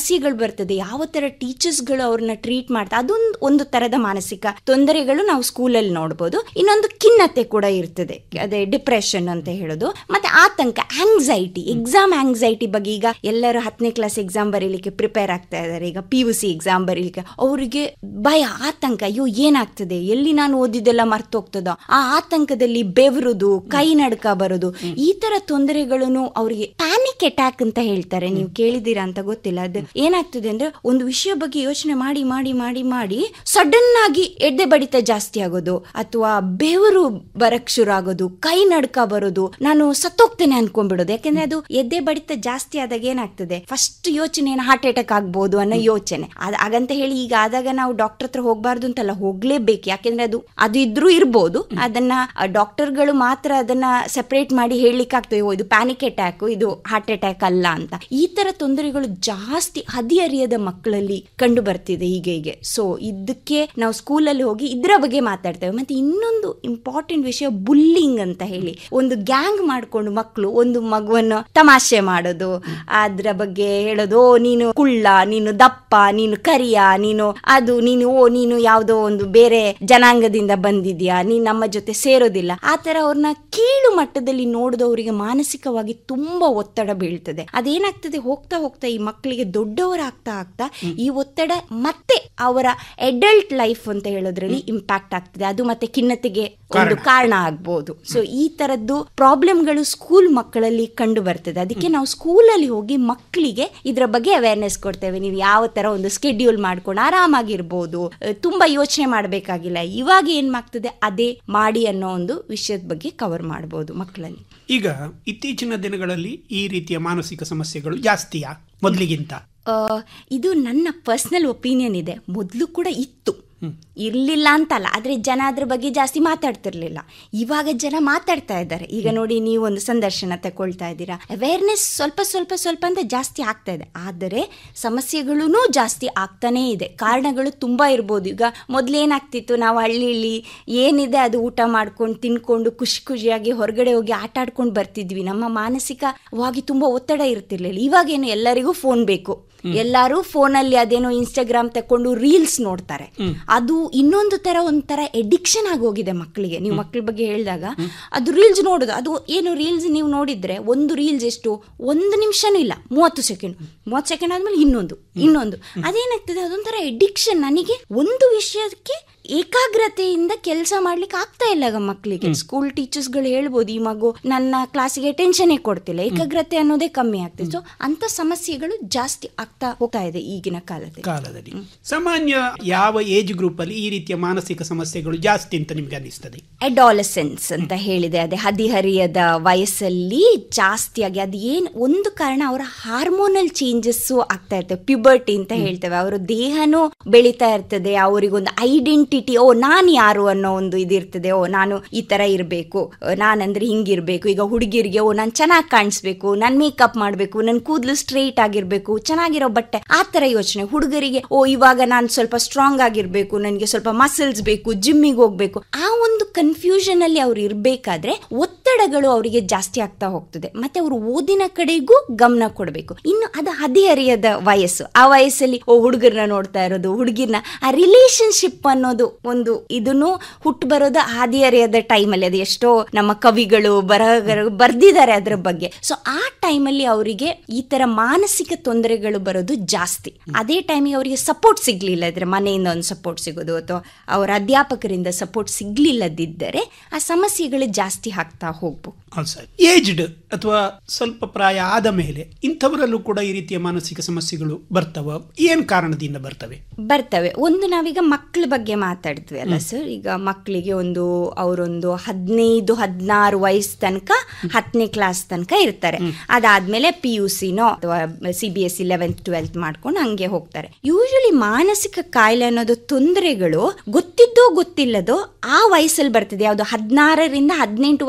Speaker 3: ಬರ್ತದೆ ಯಾವ ತರ ಟೀಚರ್ಸ್ಗಳು ಅವ್ರನ್ನ ಟ್ರೀಟ್ ಮಾಡ್ತಾರೆ ಅದೊಂದು ಒಂದು ತರದ ಮಾನಸಿಕ ತೊಂದರೆಗಳು ನಾವು ಸ್ಕೂಲಲ್ಲಿ ನೋಡ್ಬೋದು ಇನ್ನೊಂದು ಖಿನ್ನತೆ ಕೂಡ ಇರ್ತದೆ ಅದೇ ಡಿಪ್ರೆಷನ್ ಅಂತ ಹೇಳೋದು ಮತ್ತೆ ಆತಂಕ ಆಂಗ್ಸೈಟಿ ಎಕ್ಸಾಮ್ ಆಂಗ್ಸೈಟಿ ಬಗ್ಗೆ ಈಗ ಎಲ್ಲರೂ ಹತ್ತನೇ ಕ್ಲಾಸ್ ಎಕ್ಸಾಮ್ ಬರೀಲಿಕ್ಕೆ ಪ್ರಿಪೇರ್ ಆಗ್ತಾ ಇದ್ದಾರೆ ಈಗ ಪಿ ಯು ಸಿ ಎಕ್ಸಾಮ್ ಬರೀಲಿಕ್ಕೆ ಅವರಿಗೆ ಭಯ ಆತಂಕ ಅಯ್ಯೋ ಏನಾಗ್ತದೆ ಎಲ್ಲಿ ನಾನು ಓದಿದ್ದೆಲ್ಲ ಮರ್ತೋಗ್ತದ ಆ ಆತಂಕದಲ್ಲಿ ಬೆವರುದು ಕೈ ನಡ್ಕ ಬರೋದು ಈ ತರ ತೊಂದರೆಗಳನ್ನು ಅವರಿಗೆ ಪ್ಯಾನಿಕ್ ಅಟ್ಯಾಕ್ ಅಂತ ಹೇಳ್ತಾರೆ ನೀವು ಕೇಳಿದ್ದೀರಾ ಅಂತ ಗೊತ್ತಿಲ್ಲ ಅದು ಏನಾಗ್ತದೆ ಅಂದ್ರೆ ಒಂದು ವಿಷಯ ಬಗ್ಗೆ ಯೋಚನೆ ಮಾಡಿ ಮಾಡಿ ಮಾಡಿ ಮಾಡಿ ಸಡನ್ ಆಗಿ ಎಡ್ಡೆ ಬಡಿತ ಜಾಸ್ತಿ ಆಗೋದು ಅಥವಾ ಬೆವರು ಬರಕ್ ಶುರು ಆಗೋದು ಕೈ ನಡ್ಕ ಬರೋದು ನಾನು ಸತ್ತೋಗ್ತೇನೆ ಅನ್ಕೊಂಡ್ಬಿಡೋದು ಯಾಕೆಂದ್ರೆ ಅದು ಎದೆ ಬಡಿತ ಜಾಸ್ತಿ ಆದಾಗ ಏನಾಗ್ತದೆ ಫಸ್ಟ್ ಯೋಚನೆ ಏನು ಹಾರ್ಟ್ ಅಟ್ಯಾಕ್ ಆಗ್ಬೋದು ಅನ್ನೋ ಯೋಚನೆ ಅದ್- ಹಾಗಂತ ಹೇಳಿ ಈಗ ಆದಾಗ ನಾವು ಡಾಕ್ಟರ್ ಹತ್ರ ಹೋಗ್ಬಾರ್ದು ಅಂತಲ್ಲ ಹೋಗ್ಲೇಬೇಕು ಯಾಕೆಂದ್ರೆ ಅದು ಅದು ಇದ್ರೂ ಇರ್ಬೋದು ಅದನ್ನ ಡಾಕ್ಟರ್ಗಳು ಮಾತ್ರ ಅದನ್ನ ಸೆಪರೇಟ್ ಮಾಡಿ ಹೇಳಲಿಕ್ಕೆ ಆಗ್ತದೆ ಓ ಇದು ಪ್ಯಾನಿಕ್ ಅಟ್ಯಾಕ್ ಇದು ಹಾರ್ಟ್ ಅಟ್ಯಾಕ್ ಅಲ್ಲ ಅಂತ ಈ ತರ ತೊಂದರೆಗಳು ಜಾಸ್ತಿ ಹದಿಹರಿಯದ ಮಕ್ಕಳಲ್ಲಿ ಕಂಡು ಬರ್ತಿದೆ ಈಗ ಹೀಗೆ ಸೊ ಇದಕ್ಕೆ ನಾವು ಸ್ಕೂಲಲ್ಲಿ ಹೋಗಿ ಇದ್ರ ಬಗ್ಗೆ ಮಾತಾಡ್ತೇವೆ ಮತ್ತೆ ಇನ್ನೊಂದು ಇಂಪಾರ್ಟೆಂಟ್ ವಿಷಯ ಬುಲ್ಲಿಂಗ್ ಅಂತ ಹೇಳಿ ಒಂದು ಗ್ಯಾಂಗ್ ಮಾಡ್ಕೊಂಡು ಮಕ್ಕಳು ಒಂದು ಮಗುವನ್ನು ತಮಾಷೆ ಮಾಡೋದು ಅದ್ರ ಬಗ್ಗೆ ಹೇಳೋದು ಓ ನೀನು ಕುಳ್ಳ ನೀನು ದಪ್ಪ ನೀನು ಕರಿಯ ನೀನು ಅದು ನೀನು ಓ ನೀನು ಯಾವುದೋ ಒಂದು ಬೇರೆ ಜನಾಂಗದಿಂದ ಬಂದಿದ್ಯಾ ನೀನ್ ನಮ್ಮ ಜೊತೆ ಸೇರೋದಿಲ್ಲ ಆ ತರ ಅವ್ರನ್ನ ಕೀಳು ಮಟ್ಟದಲ್ಲಿ ನೋಡಿದವರಿಗೆ ಮಾನಸಿಕವಾಗಿ ತುಂಬಾ ಒತ್ತಡ ಬೀಳ್ತದೆ ಅದೇನಾಗ್ತದೆ ಹೋಗ್ತಾ ಹೋಗ್ತಾ ಈ ಮಕ್ಕಳಿಗೆ ದೊಡ್ಡವರಾಗ್ತಾ ಆಗ್ತಾ ಈ ಒತ್ತಡ ಮತ್ತೆ ಅವರ ಅಡಲ್ಟ್ ಲೈಫ್ ಅಂತ ಹೇಳೋದ್ರಲ್ಲಿ ಇಂಪ್ಯಾಕ್ಟ್ ಆಗ್ತದೆ ಅದು ಮತ್ತೆ ಖಿನ್ನತೆಗೆ ಒಂದು ಕಾರಣ ಆಗ್ಬೋದು ಸೊ ಈ ತರದ್ದು ಪ್ರಾಬ್ಲಮ್ಗಳು ಸ್ಕೂಲ್ ಮಕ್ಕಳಲ್ಲಿ ಕಂಡು ಬರ್ತದೆ ಅದಕ್ಕೆ ನಾವು ಸ್ಕೂಲಲ್ಲಿ ಹೋಗಿ ಮಕ್ಕಳಿಗೆ ಇದ್ರ ಬಗ್ಗೆ ಅವೇರ್ನೆಸ್ ಕೊಡ್ತೇವೆ ನೀವು ಯಾವ ತರ ಒಂದು ಸ್ಕೆಡ್ಯೂಲ್ ಮಾಡ್ಕೊಂಡು ಆರಾಮಾಗಿರ್ಬೋದು ಅಹ್, ತುಂಬಾ ಯೋಚನೆ ಮಾಡಬೇಕಾಗಿಲ್ಲ ಇವಾಗ ಏನ್ ಮಾಡ್ತದೆ ಅದೇ ಮಾಡಿ ಅನ್ನೋ ಒಂದು ವಿಷಯದ ಬಗ್ಗೆ ಕವರ್ ಮಾಡ್ಬೋದು ಮಕ್ಕಳಲ್ಲಿ
Speaker 11: ಈಗ ಇತ್ತೀಚಿನ ದಿನಗಳಲ್ಲಿ ಈ ರೀತಿಯ ಮಾನಸಿಕ ಸಮಸ್ಯೆಗಳು ಜಾಸ್ತಿಯಾ ಮೊದಲಿಗಿಂತ
Speaker 3: ಆ, ಇದು ನನ್ನ ಪರ್ಸನಲ್ ಒಪಿನಿಯನ್ ಇದೆ ಮೊದಲು ಕೂಡ ಇತ್ತು ಇರ್ಲಿಲ್ಲ ಅಂತಲ್ಲ ಆದ್ರೆ ಜನ ಅದ್ರ ಬಗ್ಗೆ ಜಾಸ್ತಿ ಮಾತಾಡ್ತಿರ್ಲಿಲ್ಲ ಇವಾಗ ಜನ ಮಾತಾಡ್ತಾ ಇದ್ದಾರೆ ಈಗ ನೋಡಿ ನೀವು ಒಂದು ಸಂದರ್ಶನ ತಗೊಳ್ತಾ ಇದ್ದೀರಾ ಅವೇರ್ನೆಸ್ ಸ್ವಲ್ಪ ಸ್ವಲ್ಪ ಸ್ವಲ್ಪ ಅಂತ ಜಾಸ್ತಿ ಆಗ್ತಾ ಇದೆ ಆದರೆ ಸಮಸ್ಯೆಗಳೂ ಜಾಸ್ತಿ ಆಗ್ತಾನೇ ಇದೆ ಕಾರಣಗಳು ತುಂಬಾ ಇರ್ಬೋದು ಈಗ ಮೊದ್ಲೇನಾಗ್ತಿತ್ತು ನಾವು ಹಳ್ಳಿಲಿ ಏನಿದೆ ಅದು ಊಟ ಮಾಡ್ಕೊಂಡು ತಿನ್ಕೊಂಡು ಖುಷಿ ಖುಷಿಯಾಗಿ ಹೊರಗಡೆ ಹೋಗಿ ಆಟ ಆಡ್ಕೊಂಡು ಬರ್ತಿದ್ವಿ ನಮ್ಮ ಮಾನಸಿಕವಾಗಿ ತುಂಬಾ ಒತ್ತಡ ಇರ್ತಿರ್ಲಿಲ್ಲ ಇವಾಗೇನು ಎಲ್ಲರಿಗೂ ಫೋನ್ ಬೇಕು ಎಲ್ಲರೂ ಫೋನಲ್ಲಿ ಅದೇನೋ ಇನ್ಸ್ಟಾಗ್ರಾಮ್ ತಕೊಂಡು ರೀಲ್ಸ್ ನೋಡ್ತಾರೆ ಅದು ಇನ್ನೊಂದು ತರ ಒಂಥರ ಎಡಿಕ್ಷನ್ ಆಗೋಗಿದೆ ಮಕ್ಕಳಿಗೆ ನೀವು ಮಕ್ಕಳ ಬಗ್ಗೆ ಹೇಳಿದಾಗ ಅದು ರೀಲ್ಸ್ ನೋಡೋದು ಅದು ಏನು ರೀಲ್ಸ್ ನೀವು ನೋಡಿದ್ರೆ ಒಂದು ರೀಲ್ಸ್ ಎಷ್ಟು ಒಂದು ನಿಮಿಷನೂ ಇಲ್ಲ ಮೂವತ್ತು ಸೆಕೆಂಡ್ ಮೂವತ್ತು ಸೆಕೆಂಡ್ ಆದ್ಮೇಲೆ ಇನ್ನೊಂದು ಇನ್ನೊಂದು ಅದೇನಾಗ್ತದೆ ಅದೊಂಥರ ಎಡಿಕ್ಷನ್ ನನಗೆ ಒಂದು ವಿಷಯಕ್ಕೆ ಏಕಾಗ್ರತೆಯಿಂದ ಕೆಲಸ ಮಾಡ್ಲಿಕ್ಕೆ ಆಗ್ತಾ ಇಲ್ಲ ಈಗ ಮಕ್ಕಳಿಗೆ ಸ್ಕೂಲ್ ಟೀಚರ್ಸ್ಗಳು ಹೇಳ್ಬೋದು ಈ ಮಗು ನನ್ನ ಕ್ಲಾಸಿಗೆ ಟೆನ್ಷನ್ನೇ ಕೊಡ್ತಿಲ್ಲ ಏಕಾಗ್ರತೆ ಅನ್ನೋದೇ ಕಮ್ಮಿ ಆಗ್ತಿದೆ ಸೊ ಅಂತ ಸಮಸ್ಯೆಗಳು ಜಾಸ್ತಿ ಆಗ್ತಾ ಹೋಗ್ತಾ ಇದೆ ಈಗಿನ ಕಾಲದಲ್ಲಿ
Speaker 11: ಕಾಲದಲ್ಲಿ ಸಾಮಾನ್ಯ ಯಾವ ಏಜ್ ಗ್ರೂಪ್ ಅಲ್ಲಿ ಈ ರೀತಿಯ ಮಾನಸಿಕ ಸಮಸ್ಯೆಗಳು ಜಾಸ್ತಿ ಅಂತ ನಿಮ್ಗೆ ಅನಿಸ್ತದೆ
Speaker 3: ಅಡಾಲಸೆನ್ಸ್ ಅಂತ ಹೇಳಿದೆ ಅದೇ ಹದಿಹರಿಯದ ವಯಸ್ಸಲ್ಲಿ ಜಾಸ್ತಿಯಾಗಿ ಅದು ಏನು ಒಂದು ಕಾರಣ ಅವರ ಹಾರ್ಮೋನಲ್ ಚೇಂಜಸ್ ಆಗ್ತಾ ಇರ್ತವೆ ಪ್ಯುಬರ್ಟಿ ಅಂತ ಹೇಳ್ತೇವೆ ಅವರ ದೇಹನೂ ಬೆಳೀತಾ ಇರ್ತದೆ ಅವರಿಗೊಂದು ಐಡೆಂಟಿಟಿ ಓ ನಾನು ಯಾರು ಅನ್ನೋ ಒಂದು ಇದಿರ್ತದೆ ಓ ನಾನು ಈ ತರ ಇರಬೇಕು ನಾನಂದ್ರೆ ಹಿಂಗಿರ್ಬೇಕು ಈಗ ಹುಡುಗಿರಿಗೆ ಓ ನಾನು ಚೆನ್ನಾಗಿ ಕಾಣಿಸ್ಬೇಕು ನಾನು ಮೇಕಪ್ ಮಾಡಬೇಕು ನನ್ನ ಕೂದಲು ಸ್ಟ್ರೈಟ್ ಆಗಿರ್ಬೇಕು ಚೆನ್ನಾಗಿರೋ ಬಟ್ಟೆ ಆ ತರ ಯೋಚನೆ ಹುಡುಗರಿಗೆ ಓ ಇವಾಗ ನಾನು ಸ್ವಲ್ಪ ಸ್ಟ್ರಾಂಗ್ ಆಗಿರ್ಬೇಕು ನನಗೆ ಸ್ವಲ್ಪ ಮಸಲ್ಸ್ ಬೇಕು ಜಿಮ್ಮಿಗೆ ಹೋಗ್ಬೇಕು ಆ ಒಂದು ಕನ್ಫ್ಯೂಷನ್ ಅಲ್ಲಿ ಅವ್ರು ಇರ್ಬೇಕಾದ್ರೆ ಒತ್ತಡಗಳು ಅವರಿಗೆ ಜಾಸ್ತಿ ಆಗ್ತಾ ಹೋಗ್ತದೆ ಮತ್ತೆ ಅವರು ಓದಿನ ಕಡೆಗೂ ಗಮನ ಕೊಡಬೇಕು ಇನ್ನು ಅದು ಹದಿಹರಿಯದ ವಯಸ್ಸು ಆ ವಯಸ್ಸಲ್ಲಿ ಓ ಹುಡುಗರನ್ನ ನೋಡ್ತಾ ಇರೋದು ಹುಡುಗಿರ್ನ ಆ ರಿಲೇಶನ್ಶಿಪ್ ಅನ್ನೋದು ಒಂದು ಇದನ್ನು ಹುಟ್ಟು ಬರೋದು ಹದಿಹರಿಯದ ಟೈಮಲ್ಲಿ ಅದು ಎಷ್ಟೋ ನಮ್ಮ ಕವಿಗಳು ಬರಹಗಾರರು ಬರ್ದಿದ್ದಾರೆ ಅದ್ರ ಬಗ್ಗೆ ಸೊ ಆ ಟೈಮಲ್ಲಿ ಅವರಿಗೆ ಈ ತರ ಮಾನಸಿಕ ತೊಂದರೆಗಳು ಬರೋದು ಜಾಸ್ತಿ ಅದೇ ಟೈಮಿಗೆ ಅವರಿಗೆ ಸಪೋರ್ಟ್ ಸಿಗ್ಲಿಲ್ಲ ಇದ್ರೆ ಮನೆಯಿಂದ ಒಂದು ಸಪೋರ್ಟ್ ಸಿಗೋದು ಅಥವಾ ಅವರ ಅಧ್ಯಾಪಕರಿಂದ ಸಪೋರ್ಟ್ ಸಿಗ್ಲಿಲ್ಲದಿದ್ದರೆ ಆ ಸಮಸ್ಯೆಗಳು ಜಾಸ್ತಿ ಆಗ್ತಾ ಹೋಗ್ಬೇಕು
Speaker 11: ಹೌದು ಸರ್ ಏಜ್ಡ್ ಅಥವಾ ಸ್ವಲ್ಪ ಪ್ರಾಯ ಆದ ಮೇಲೆ ಇಂಥವರಲ್ಲೂ ಕೂಡ ಈ ರೀತಿಯ ಮಾನಸಿಕ ಸಮಸ್ಯೆಗಳು ಬರ್ತವ ಏನ್ ಕಾರಣದಿಂದ ಬರ್ತವೆ
Speaker 3: ಬರ್ತವೆ ಒಂದು ನಾವೀಗ ಮಕ್ಕಳ ಬಗ್ಗೆ ಮಾತಾಡ್ತೀವಿ ಅಲ್ಲ ಸರ್ ಈಗ ಮಕ್ಕಳಿಗೆ ಒಂದು ಅವರೊಂದು ಹದಿನೈದು ಹದಿನಾರು ವಯಸ್ಸು ತನಕ ಹತ್ತನೇ ಕ್ಲಾಸ್ ತನಕ ಇರ್ತಾರೆ ಅದಾದ್ಮೇಲೆ ಪಿ ಯು ಸಿನೋ ಅಥವಾ C B S C eleventh twelfth ಮಾಡ್ಕೊಂಡು ಹಂಗೆ ಹೋಗ್ತಾರೆ ಯೂಶಲಿ ಮಾನಸಿಕ ಕಾಯಿಲೆ ಅನ್ನೋದು ತೊಂದರೆಗಳು ಗೊತ್ತಿದ್ದೋ ಗೊತ್ತಿಲ್ಲದೋ ಆ ವಯಸ್ಸಲ್ಲಿ ಬರ್ತದೆ ಯಾವುದು ಹದಿನಾರರಿಂದ ಹದಿನೆಂಟು ವಯಸ್ಸಲ್ಲಿ ಒಂದು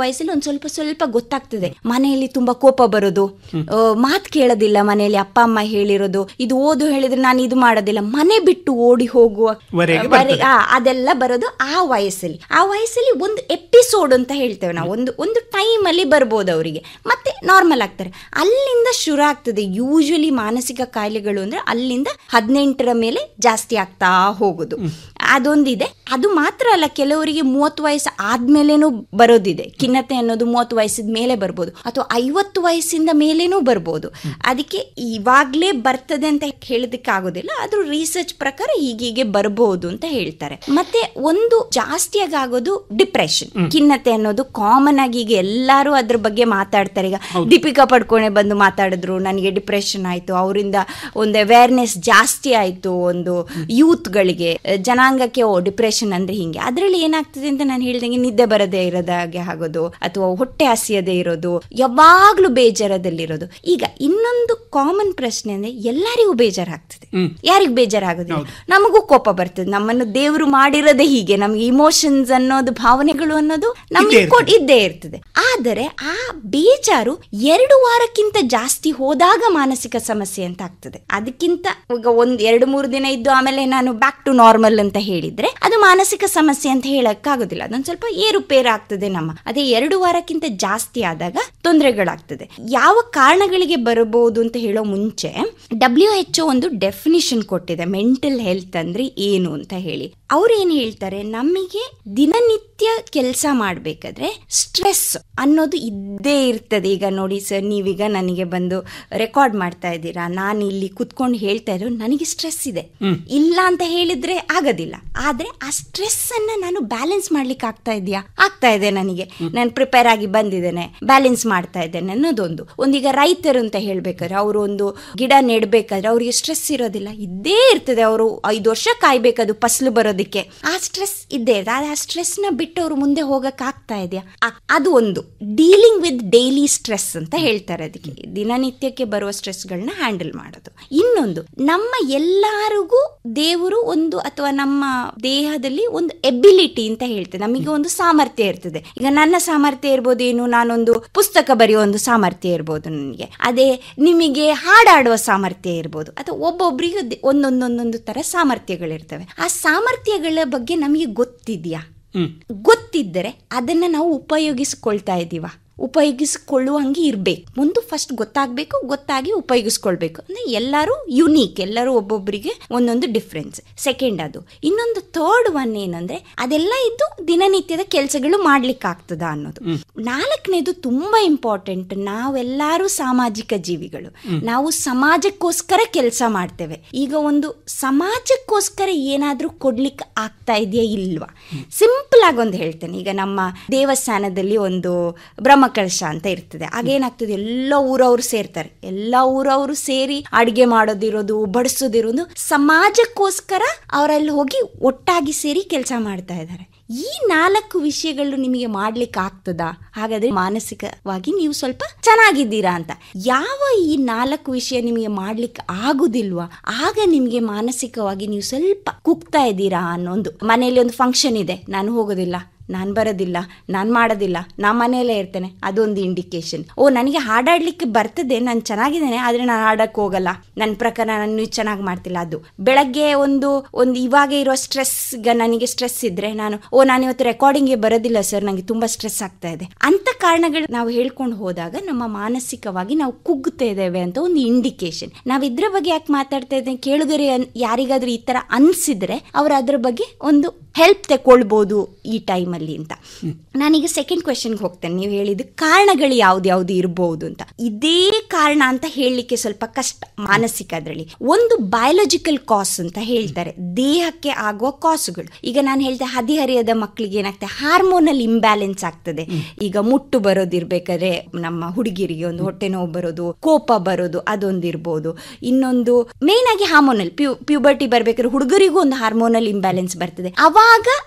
Speaker 3: ಸ್ವಲ್ಪ ಸ್ವಲ್ಪ ಗೊತ್ತಾಗ್ತದೆ ಮನೆಯಲ್ಲಿ ತುಂಬಾ ಕೋಪ ಬರೋದು ಮಾತು ಕೇಳೋದಿಲ್ಲ ಮನೆಯಲ್ಲಿ ಅಪ್ಪ ಅಮ್ಮ ಹೇಳಿರೋದು ಇದು ಓದು ಹೇಳಿದ್ರೆ ನಾನು ಇದು ಮಾಡೋದಿಲ್ಲ ಮನೆ ಬಿಟ್ಟು ಓಡಿ ಹೋಗುವ
Speaker 11: ವರೆಗೆ
Speaker 3: ವರೆ-
Speaker 11: ಬರ್ತದೆ.
Speaker 3: ಆ, ಅದೆಲ್ಲ ಬರೋದು ಆ ವಯಸ್ಸಲ್ಲಿ ಆ ವಯಸ್ಸಲ್ಲಿ ಒಂದು ಎಪಿಸೋಡ್ ಅಂತ ಹೇಳ್ತೇವೆ ನಾವು ಒಂದು ಒಂದು ಟೈಮ್ ಅಲ್ಲಿ ಬರ್ಬೋದು ಅವರಿಗೆ ಮತ್ತೆ ನಾರ್ಮಲ್ ಆಗ್ತಾರೆ ಅಲ್ಲಿಂದ ಶುರು ಆಗ್ತದೆ ಯೂಶಲಿ ಮಾನಸಿಕ ಕಾಯಿಲೆಗಳು ಅಂದ್ರೆ ಅಲ್ಲಿಂದ ಹದಿನೆಂಟರ ಮೇಲೆ ಜಾಸ್ತಿ ಆಗ್ತಾ ಹೋಗುದು ಅದೊಂದಿದೆ ಅದು ಮಾತ್ರ ಅಲ್ಲ ಕೆಲವರಿಗೆ ಮೂವತ್ತು ವಯಸ್ಸು ಆದ್ಮೇಲೇನೂ ಬರೋದಿದೆ ಖಿನ್ನತೆ ಅನ್ನೋದು ಮೂವತ್ತು ವಯಸ್ಸಿದ ಮೇಲೆ ಬರ್ಬೋದು ಅಥವಾ ಐವತ್ತು ವಯಸ್ಸಿಂದ ಮೇಲೇನೂ ಬರ್ಬೋದು ಅದಕ್ಕೆ ಇವಾಗ್ಲೇ ಬರ್ತದೆ ಅಂತ ಹೇಳೋದಕ್ಕೆ ಆಗೋದಿಲ್ಲ ಆದ್ರೂ ರಿಸರ್ಚ್ ಪ್ರಕಾರ ಹೀಗೀಗೆ ಬರ್ಬೋದು ಅಂತ ಹೇಳ್ತಾರೆ ಮತ್ತೆ ಒಂದು ಜಾಸ್ತಿಯಾಗಿ ಆಗೋದು ಡಿಪ್ರೆಷನ್ ಖಿನ್ನತೆ ಅನ್ನೋದು ಕಾಮನ್ ಆಗಿ ಈಗ ಎಲ್ಲರೂ ಅದ್ರ ಬಗ್ಗೆ ಮಾತಾಡ್ತಾರೆ ಈಗ ದೀಪಿಕಾ ಪಡ್ಕೋಣೆ ಬಂದು ಮಾತಾಡಿದ್ರು ನನಗೆ ಡಿಪ್ರೆಷನ್ ಆಯ್ತು ಅವರಿಂದ ಒಂದು ಅವೇರ್ನೆಸ್ ಜಾಸ್ತಿ ಆಯ್ತು ಒಂದು ಯೂತ್ಗಳಿಗೆ ಜನಾಂಗಕ್ಕೆ ಓ ಡಿಪ್ರೆಷನ್ ಅಂದ್ರೆ ಹಿಂಗೆ ಅದರಲ್ಲಿ ಏನಾಗ್ತದೆ ಅಂತ ನಾನು ಹೇಳ್ದಂಗೆ ನಿದ್ದೆ ಬರದೇ ಇರೋದಾಗೆ ಆಗೋದು ಅಥವಾ ಹೊಟ್ಟೆ ಹಸಿಯದೇ ಇರೋದು ಯಾವಾಗ್ಲೂ ಬೇಜಾರದಲ್ಲಿರೋದು ಈಗ ಇನ್ನೊಂದು ಕಾಮನ್ ಪ್ರಶ್ನೆ ಅಂದ್ರೆ ಎಲ್ಲರಿಗೂ ಬೇಜಾರಾಗ್ತದೆ ಯಾರಿಗೂ ಬೇಜಾರಾಗೋದಿಲ್ಲ ನಮಗೂ ಕೋಪ ಬರ್ತದೆ ನಮ್ಮನ್ನು ದೇವರು ಮಾಡಿರೋದೇ ಹೀಗೆ ನಮ್ಗೆ ಇಮೋಷನ್ಸ್ ಅನ್ನೋದು ಭಾವನೆಗಳು ಅನ್ನೋದು ನಮಗೆ ಕೊಡ್- ಇದ್ದೇ ಇರ್ತದೆ ಆದರೆ ಆ ಬೇಜಾರು ಎರಡು ವಾರಕ್ಕಿಂತ ಜಾಸ್ತಿ ಹೋದಾಗ ಮಾನಸಿಕ ಸಮಸ್ಯೆ ಅಂತ ಆಗ್ತದೆ ಅದಕ್ಕಿಂತ ಈಗ ಒಂದ್ ಎರಡು ಮೂರು ದಿನ ಇದ್ದು ಆಮೇಲೆ ನಾನು ಬ್ಯಾಕ್ ಟು ನಾರ್ಮಲ್ ಅಂತ ಹೇಳಿದ್ರೆ ಅದು ಮಾನಸಿಕ ಸಮಸ್ಯೆ ಅಂತ ಹೇಳಕ್ಕಾಗೋದಿಲ್ಲ ಅದೊಂದು ಸ್ವಲ್ಪ ಏರುಪೇರು ಆಗ್ತದೆ ನಮ್ಮ ಅದೇ ಎರಡು ವಾರಕ್ಕಿಂತ ಜಾಸ್ತಿ ಆದಾಗ ತೊಂದರೆಗಳಾಗ್ತದೆ ಯಾವ ಕಾರಣಗಳಿಗೆ ಬರಬಹುದು ಅಂತ ಹೇಳೋ ಮುಂಚೆ ಡಬ್ಲ್ಯೂ ಎಚ್ ಒಂದು ಡೆಫಿನಿಷನ್ ಕೊಟ್ಟಿದೆ ಮೆಂಟಲ್ ಹೆಲ್ತ್ ಅಂದ್ರೆ ಏನು ಅಂತ ಹೇಳಿ ಅವ್ರು ಏನ್ ಹೇಳ್ತಾರೆ ನಮಗೆ ದಿನನಿತ್ಯ ಕೆಲಸ ಮಾಡ್ಬೇಕಾದ್ರೆ ಸ್ಟ್ರೆಸ್ ಅನ್ನೋದು ಇದ್ದೇ ಇರ್ತದೆ ಈಗ ನೋಡಿ ಸರ್ ನೀವೀಗ ನನಗೆ ಬಂದು ರೆಕಾರ್ಡ್ ಮಾಡ್ತಾ ಇದ್ದೀರಾ ನಾನು ಇಲ್ಲಿ ಕುತ್ಕೊಂಡು ಹೇಳ್ತಾ ಇರೋ ನನಗೆ ಸ್ಟ್ರೆಸ್ ಇದೆ ಇಲ್ಲ ಅಂತ ಹೇಳಿದ್ರೆ ಆಗೋದಿಲ್ಲ ಆದ್ರೆ ಆ ಸ್ಟ್ರೆಸ್ ಅನ್ನ ನಾನು ಬ್ಯಾಲೆನ್ಸ್ ಮಾಡ್ಲಿಕ್ಕೆ ಆಗ್ತಾ ಇದೆಯಾ ಆಗ್ತಾ ಇದೆ ನನಗೆ ನಾನು ಪ್ರಿಪೇರ್ ಆಗಿ ಬಂದಿದ್ದೇನೆ ಬ್ಯಾಲೆನ್ಸ್ ಮಾಡ್ತಾ ಇದ್ದೇನೆ ಅನ್ನೋದೊಂದು ಒಂದೀಗ ರೈತರು ಅಂತ ಹೇಳ್ಬೇಕಾದ್ರೆ ಅವರು ಒಂದು ಗಿಡ ನೆಡ್ಬೇಕಾದ್ರೆ ಅವರಿಗೆ ಸ್ಟ್ರೆಸ್ ಇರೋದಿಲ್ಲ ಇದ್ದೇ ಇರ್ತದೆ ಅವರು ಐದು ವರ್ಷ ಕಾಯ್ಬೇಕದು ಫಸಲು ಬರೋದಕ್ಕೆ ಆ ಸ್ಟ್ರೆಸ್ ಇದ್ದೇ ಇರ್ತದೆ ಆದ್ರೆ ಆ ಸ್ಟ್ರೆಸ್ ನ ಬಿಟ್ಟು ಅವರು ಮುಂದೆ ಹೋಗಕ್ ಆಗ್ತಾ ಇದೆಯಾ ಆ- ಅದು ಒಂದು ಡೀಲಿಂಗ್ ವಿತ್ ಡೈಲಿ ಸ್ಟ್ರೆಸ್ ಅಂತ ಹೇಳ್ತಾರೆ ಅದಕ್ಕೆ ದಿನನಿತ್ಯಕ್ಕೆ ಬರುವ ಸ್ಟ್ರೆಸ್ಗಳನ್ನ ಹ್ಯಾಂಡಲ್ ಮಾಡೋದು ಇನ್ನೊಂದು ನಮ್ಮ ಎಲ್ಲರಿಗೂ ದೇವರು ಒಂದು ಅಥವಾ ನಮ್ಮ ದೇಹದಲ್ಲಿ ಒಂದು ಎಬಿಲಿಟಿ ಅಂತ ಹೇಳ್ತೇವೆ ನಮಗೆ ಒಂದು ಸಾಮರ್ಥ್ಯ ಇರ್ತದೆ ಈಗ ನನ್ನ ಸಾಮರ್ಥ್ಯ ಇರ್ಬೋದು ಏನು ನಾನೊಂದು ಪುಸ್ತಕ ಬರೆಯೋ ಒಂದು ಸಾಮರ್ಥ್ಯ ಇರ್ಬೋದು ನನಗೆ ಅದೇ ನಿಮಗೆ ಹಾಡಾಡುವ ಸಾಮರ್ಥ್ಯ ಇರ್ಬೋದು ಅಥವಾ ಒಬ್ಬೊಬ್ಬರಿಗೂ ದೆ- ಒಂದೊಂದೊಂದೊಂದು ತರ ಸಾಮರ್ಥ್ಯಗಳಿರ್ತವೆ ಆ ಸಾಮರ್ಥ್ಯಗಳ ಬಗ್ಗೆ ನಮಗೆ ಗೊತ್ತಿದೆಯಾ ಗೊತ್ತಿದ್ದರೆ ಅದನ್ನ ನಾವು ಉಪಯೋಗಿಸಿಕೊಳ್ತಾ ಇದ್ದೀವ ಉಪಯೋಗಿಸಿಕೊಳ್ಳುವಂಗೆ ಇರಬೇಕು ಒಂದು ಫಸ್ಟ್ ಗೊತ್ತಾಗಬೇಕು ಗೊತ್ತಾಗಿ ಉಪಯೋಗಿಸ್ಕೊಳ್ಬೇಕು ಅಂದ್ರೆ ಎಲ್ಲರೂ ಯುನೀಕ್ ಎಲ್ಲರೂ ಒಬ್ಬೊಬ್ಬರಿಗೆ ಒಂದೊಂದು ಡಿಫ್ರೆನ್ಸ್ ಸೆಕೆಂಡ್ ಅದು ಇನ್ನೊಂದು ಥರ್ಡ್ ಒನ್ ಏನಂದ್ರೆ ಅದೆಲ್ಲ ಇದ್ದು ದಿನನಿತ್ಯದ ಕೆಲಸಗಳು ಮಾಡ್ಲಿಕ್ಕೆ ಆಗ್ತದ ಅನ್ನೋದು ನಾಲ್ಕನೇದು ತುಂಬಾ ಇಂಪಾರ್ಟೆಂಟ್ ನಾವೆಲ್ಲರೂ ಸಾಮಾಜಿಕ ಜೀವಿಗಳು ನಾವು ಸಮಾಜಕ್ಕೋಸ್ಕರ ಕೆಲಸ ಮಾಡ್ತೇವೆ ಈಗ ಒಂದು ಸಮಾಜಕ್ಕೋಸ್ಕರ ಏನಾದ್ರೂ ಕೊಡ್ಲಿಕ್ಕೆ ಆಗ್ತಾ ಇದೆಯಾ ಇಲ್ವಾ ಸಿಂಪಲ್ ಆಗಿ ಒಂದು ಹೇಳ್ತೇನೆ ಈಗ ನಮ್ಮ ದೇವಸ್ಥಾನದಲ್ಲಿ ಒಂದು ಬ್ರಹ್ಮಕಲಶ ಅಂತ ಇರ್ತದೆ ಆಗ ಏನಾಗ್ತದೆ ಎಲ್ಲ ಊರವರು ಸೇರ್ತಾರೆ ಎಲ್ಲ ಊರವರು ಸೇರಿ ಅಡಿಗೆ ಮಾಡೋದಿರೋದು ಬಡಿಸೋದಿರೋದು ಸಮಾಜಕ್ಕೋಸ್ಕರ ಅವರಲ್ಲಿ ಹೋಗಿ ಒಟ್ಟಾಗಿ ಸೇರಿ ಕೆಲಸ ಮಾಡ್ತಾ ಇದ್ದಾರೆ ಈ ನಾಲ್ಕು ವಿಷಯಗಳು ನಿಮಗೆ ಮಾಡ್ಲಿಕ್ಕೆ ಆಗ್ತದಾ ಹಾಗಾದ್ರೆ ಮಾನಸಿಕವಾಗಿ ನೀವು ಸ್ವಲ್ಪ ಚೆನ್ನಾಗಿದ್ದೀರಾ ಅಂತ ಯಾವ ಈ ನಾಲ್ಕು ವಿಷಯ ನಿಮಗೆ ಮಾಡ್ಲಿಕ್ಕೆ ಆಗುದಿಲ್ವಾ ಆಗ ನಿಮಗೆ ಮಾನಸಿಕವಾಗಿ ನೀವು ಸ್ವಲ್ಪ ಕುಗ್ತಾ ಇದ್ದೀರಾ ಅನ್ನೊಂದು ಮನೆಯಲ್ಲಿ ಒಂದು ಫಂಕ್ಷನ್ ಇದೆ ನಾನು ಹೋಗೋದಿಲ್ಲ ನಾನು ಬರೋದಿಲ್ಲ ನಾನು ಮಾಡೋದಿಲ್ಲ ನಾ ಮನೆಯಲ್ಲೇ ಇರ್ತೇನೆ ಅದೊಂದು ಇಂಡಿಕೇಶನ್ ಓ ನನಗೆ ಹಾಡಾಡ್ಲಿಕ್ಕೆ ಬರ್ತದೆ ನಾನು ಚೆನ್ನಾಗಿದ್ದೇನೆ ಆದರೆ ನಾನು ಹಾಡಕ್ಕೆ ಹೋಗಲ್ಲ ನನ್ನ ಪ್ರಕಾರ ನಾನು ಚೆನ್ನಾಗಿ ಮಾಡ್ತಿಲ್ಲ ಅದು ಬೆಳಗ್ಗೆ ಒಂದು ಒಂದು ಇವಾಗ ಇರೋ ಸ್ಟ್ರೆಸ್ ಈಗ ನನಗೆ ಸ್ಟ್ರೆಸ್ ಇದ್ರೆ ನಾನು ಓ ನಾನು ಇವತ್ತು ರೆಕಾರ್ಡಿಂಗ್ಗೆ ಬರೋದಿಲ್ಲ ಸರ್ ನನಗೆ ತುಂಬಾ ಸ್ಟ್ರೆಸ್ ಆಗ್ತಾ ಇದೆ ಅಂತ ಕಾರಣಗಳು ನಾವು ಹೇಳ್ಕೊಂಡು ಹೋದಾಗ ನಮ್ಮ ಮಾನಸಿಕವಾಗಿ ನಾವು ಕುಗ್ಗುತ್ತಾ ಇದ್ದೇವೆ ಅಂತ ಒಂದು ಇಂಡಿಕೇಶನ್ ನಾವು ಇದ್ರ ಬಗ್ಗೆ ಯಾಕೆ ಮಾತಾಡ್ತಾ ಇದ್ದೇವೆ ಕೇಳುಗರೆ ಅನ್- ಯಾರಿಗಾದ್ರೂ ಈ ತರ ಅನ್ಸಿದ್ರೆ ಅವ್ರು ಅದ್ರ ಬಗ್ಗೆ ಒಂದು ಹೆಲ್ಪ್ ತಗೊಳ್ಬೋದು ಈ ಟೈಮಲ್ಲಿ ಅಂತ ನಾನೀಗ ಸೆಕೆಂಡ್ ಕ್ವೆಶನ್ಗೆ ಹೋಗ್ತೇನೆ ನೀವು ಹೇಳಿದ ಕಾರಣಗಳು ಯಾವ್ದು ಯಾವ್ದು ಇರಬಹುದು ಅಂತ ಇದೇ ಕಾರಣ ಅಂತ ಹೇಳಲಿಕ್ಕೆ ಸ್ವಲ್ಪ ಕಷ್ಟ ಮಾನಸಿಕ ಅದರಲ್ಲಿ ಒಂದು ಬಯೋಲಜಿಕಲ್ ಕಾಸ್ ಅಂತ ಹೇಳ್ತಾರೆ ದೇಹಕ್ಕೆ ಆಗುವ ಕಾಸುಗಳು ಈಗ ನಾನು ಹೇಳ್ತೆ ಹದಿಹರಿಯದ ಮಕ್ಕಳಿಗೆ ಏನಾಗ್ತದೆ ಹಾರ್ಮೋನಲ್ ಇಂಬ್ಯಾಲೆನ್ಸ್ ಆಗ್ತದೆ ಈಗ ಮುಟ್ಟು ಬರೋದಿರ್ಬೇಕಾದ್ರೆ ನಮ್ಮ ಹುಡುಗಿರಿಗೆ ಒಂದು ಹೊಟ್ಟೆ ನೋವು ಬರೋದು ಕೋಪ ಬರೋದು ಅದೊಂದಿರ್ಬೋದು ಇನ್ನೊಂದು ಮೇನ್ ಆಗಿ ಹಾರ್ಮೋನಲ್ ಪ್ಯೂ ಪ್ಯೂಬರ್ಟಿ ಬರ್ಬೇಕಾದ್ರೆ ಹುಡುಗರಿಗೂ ಒಂದು ಹಾರ್ಮೋನಲ್ ಇಂಬ್ಯಾಲೆನ್ಸ್ ಬರ್ತದೆ ಅವಾಗ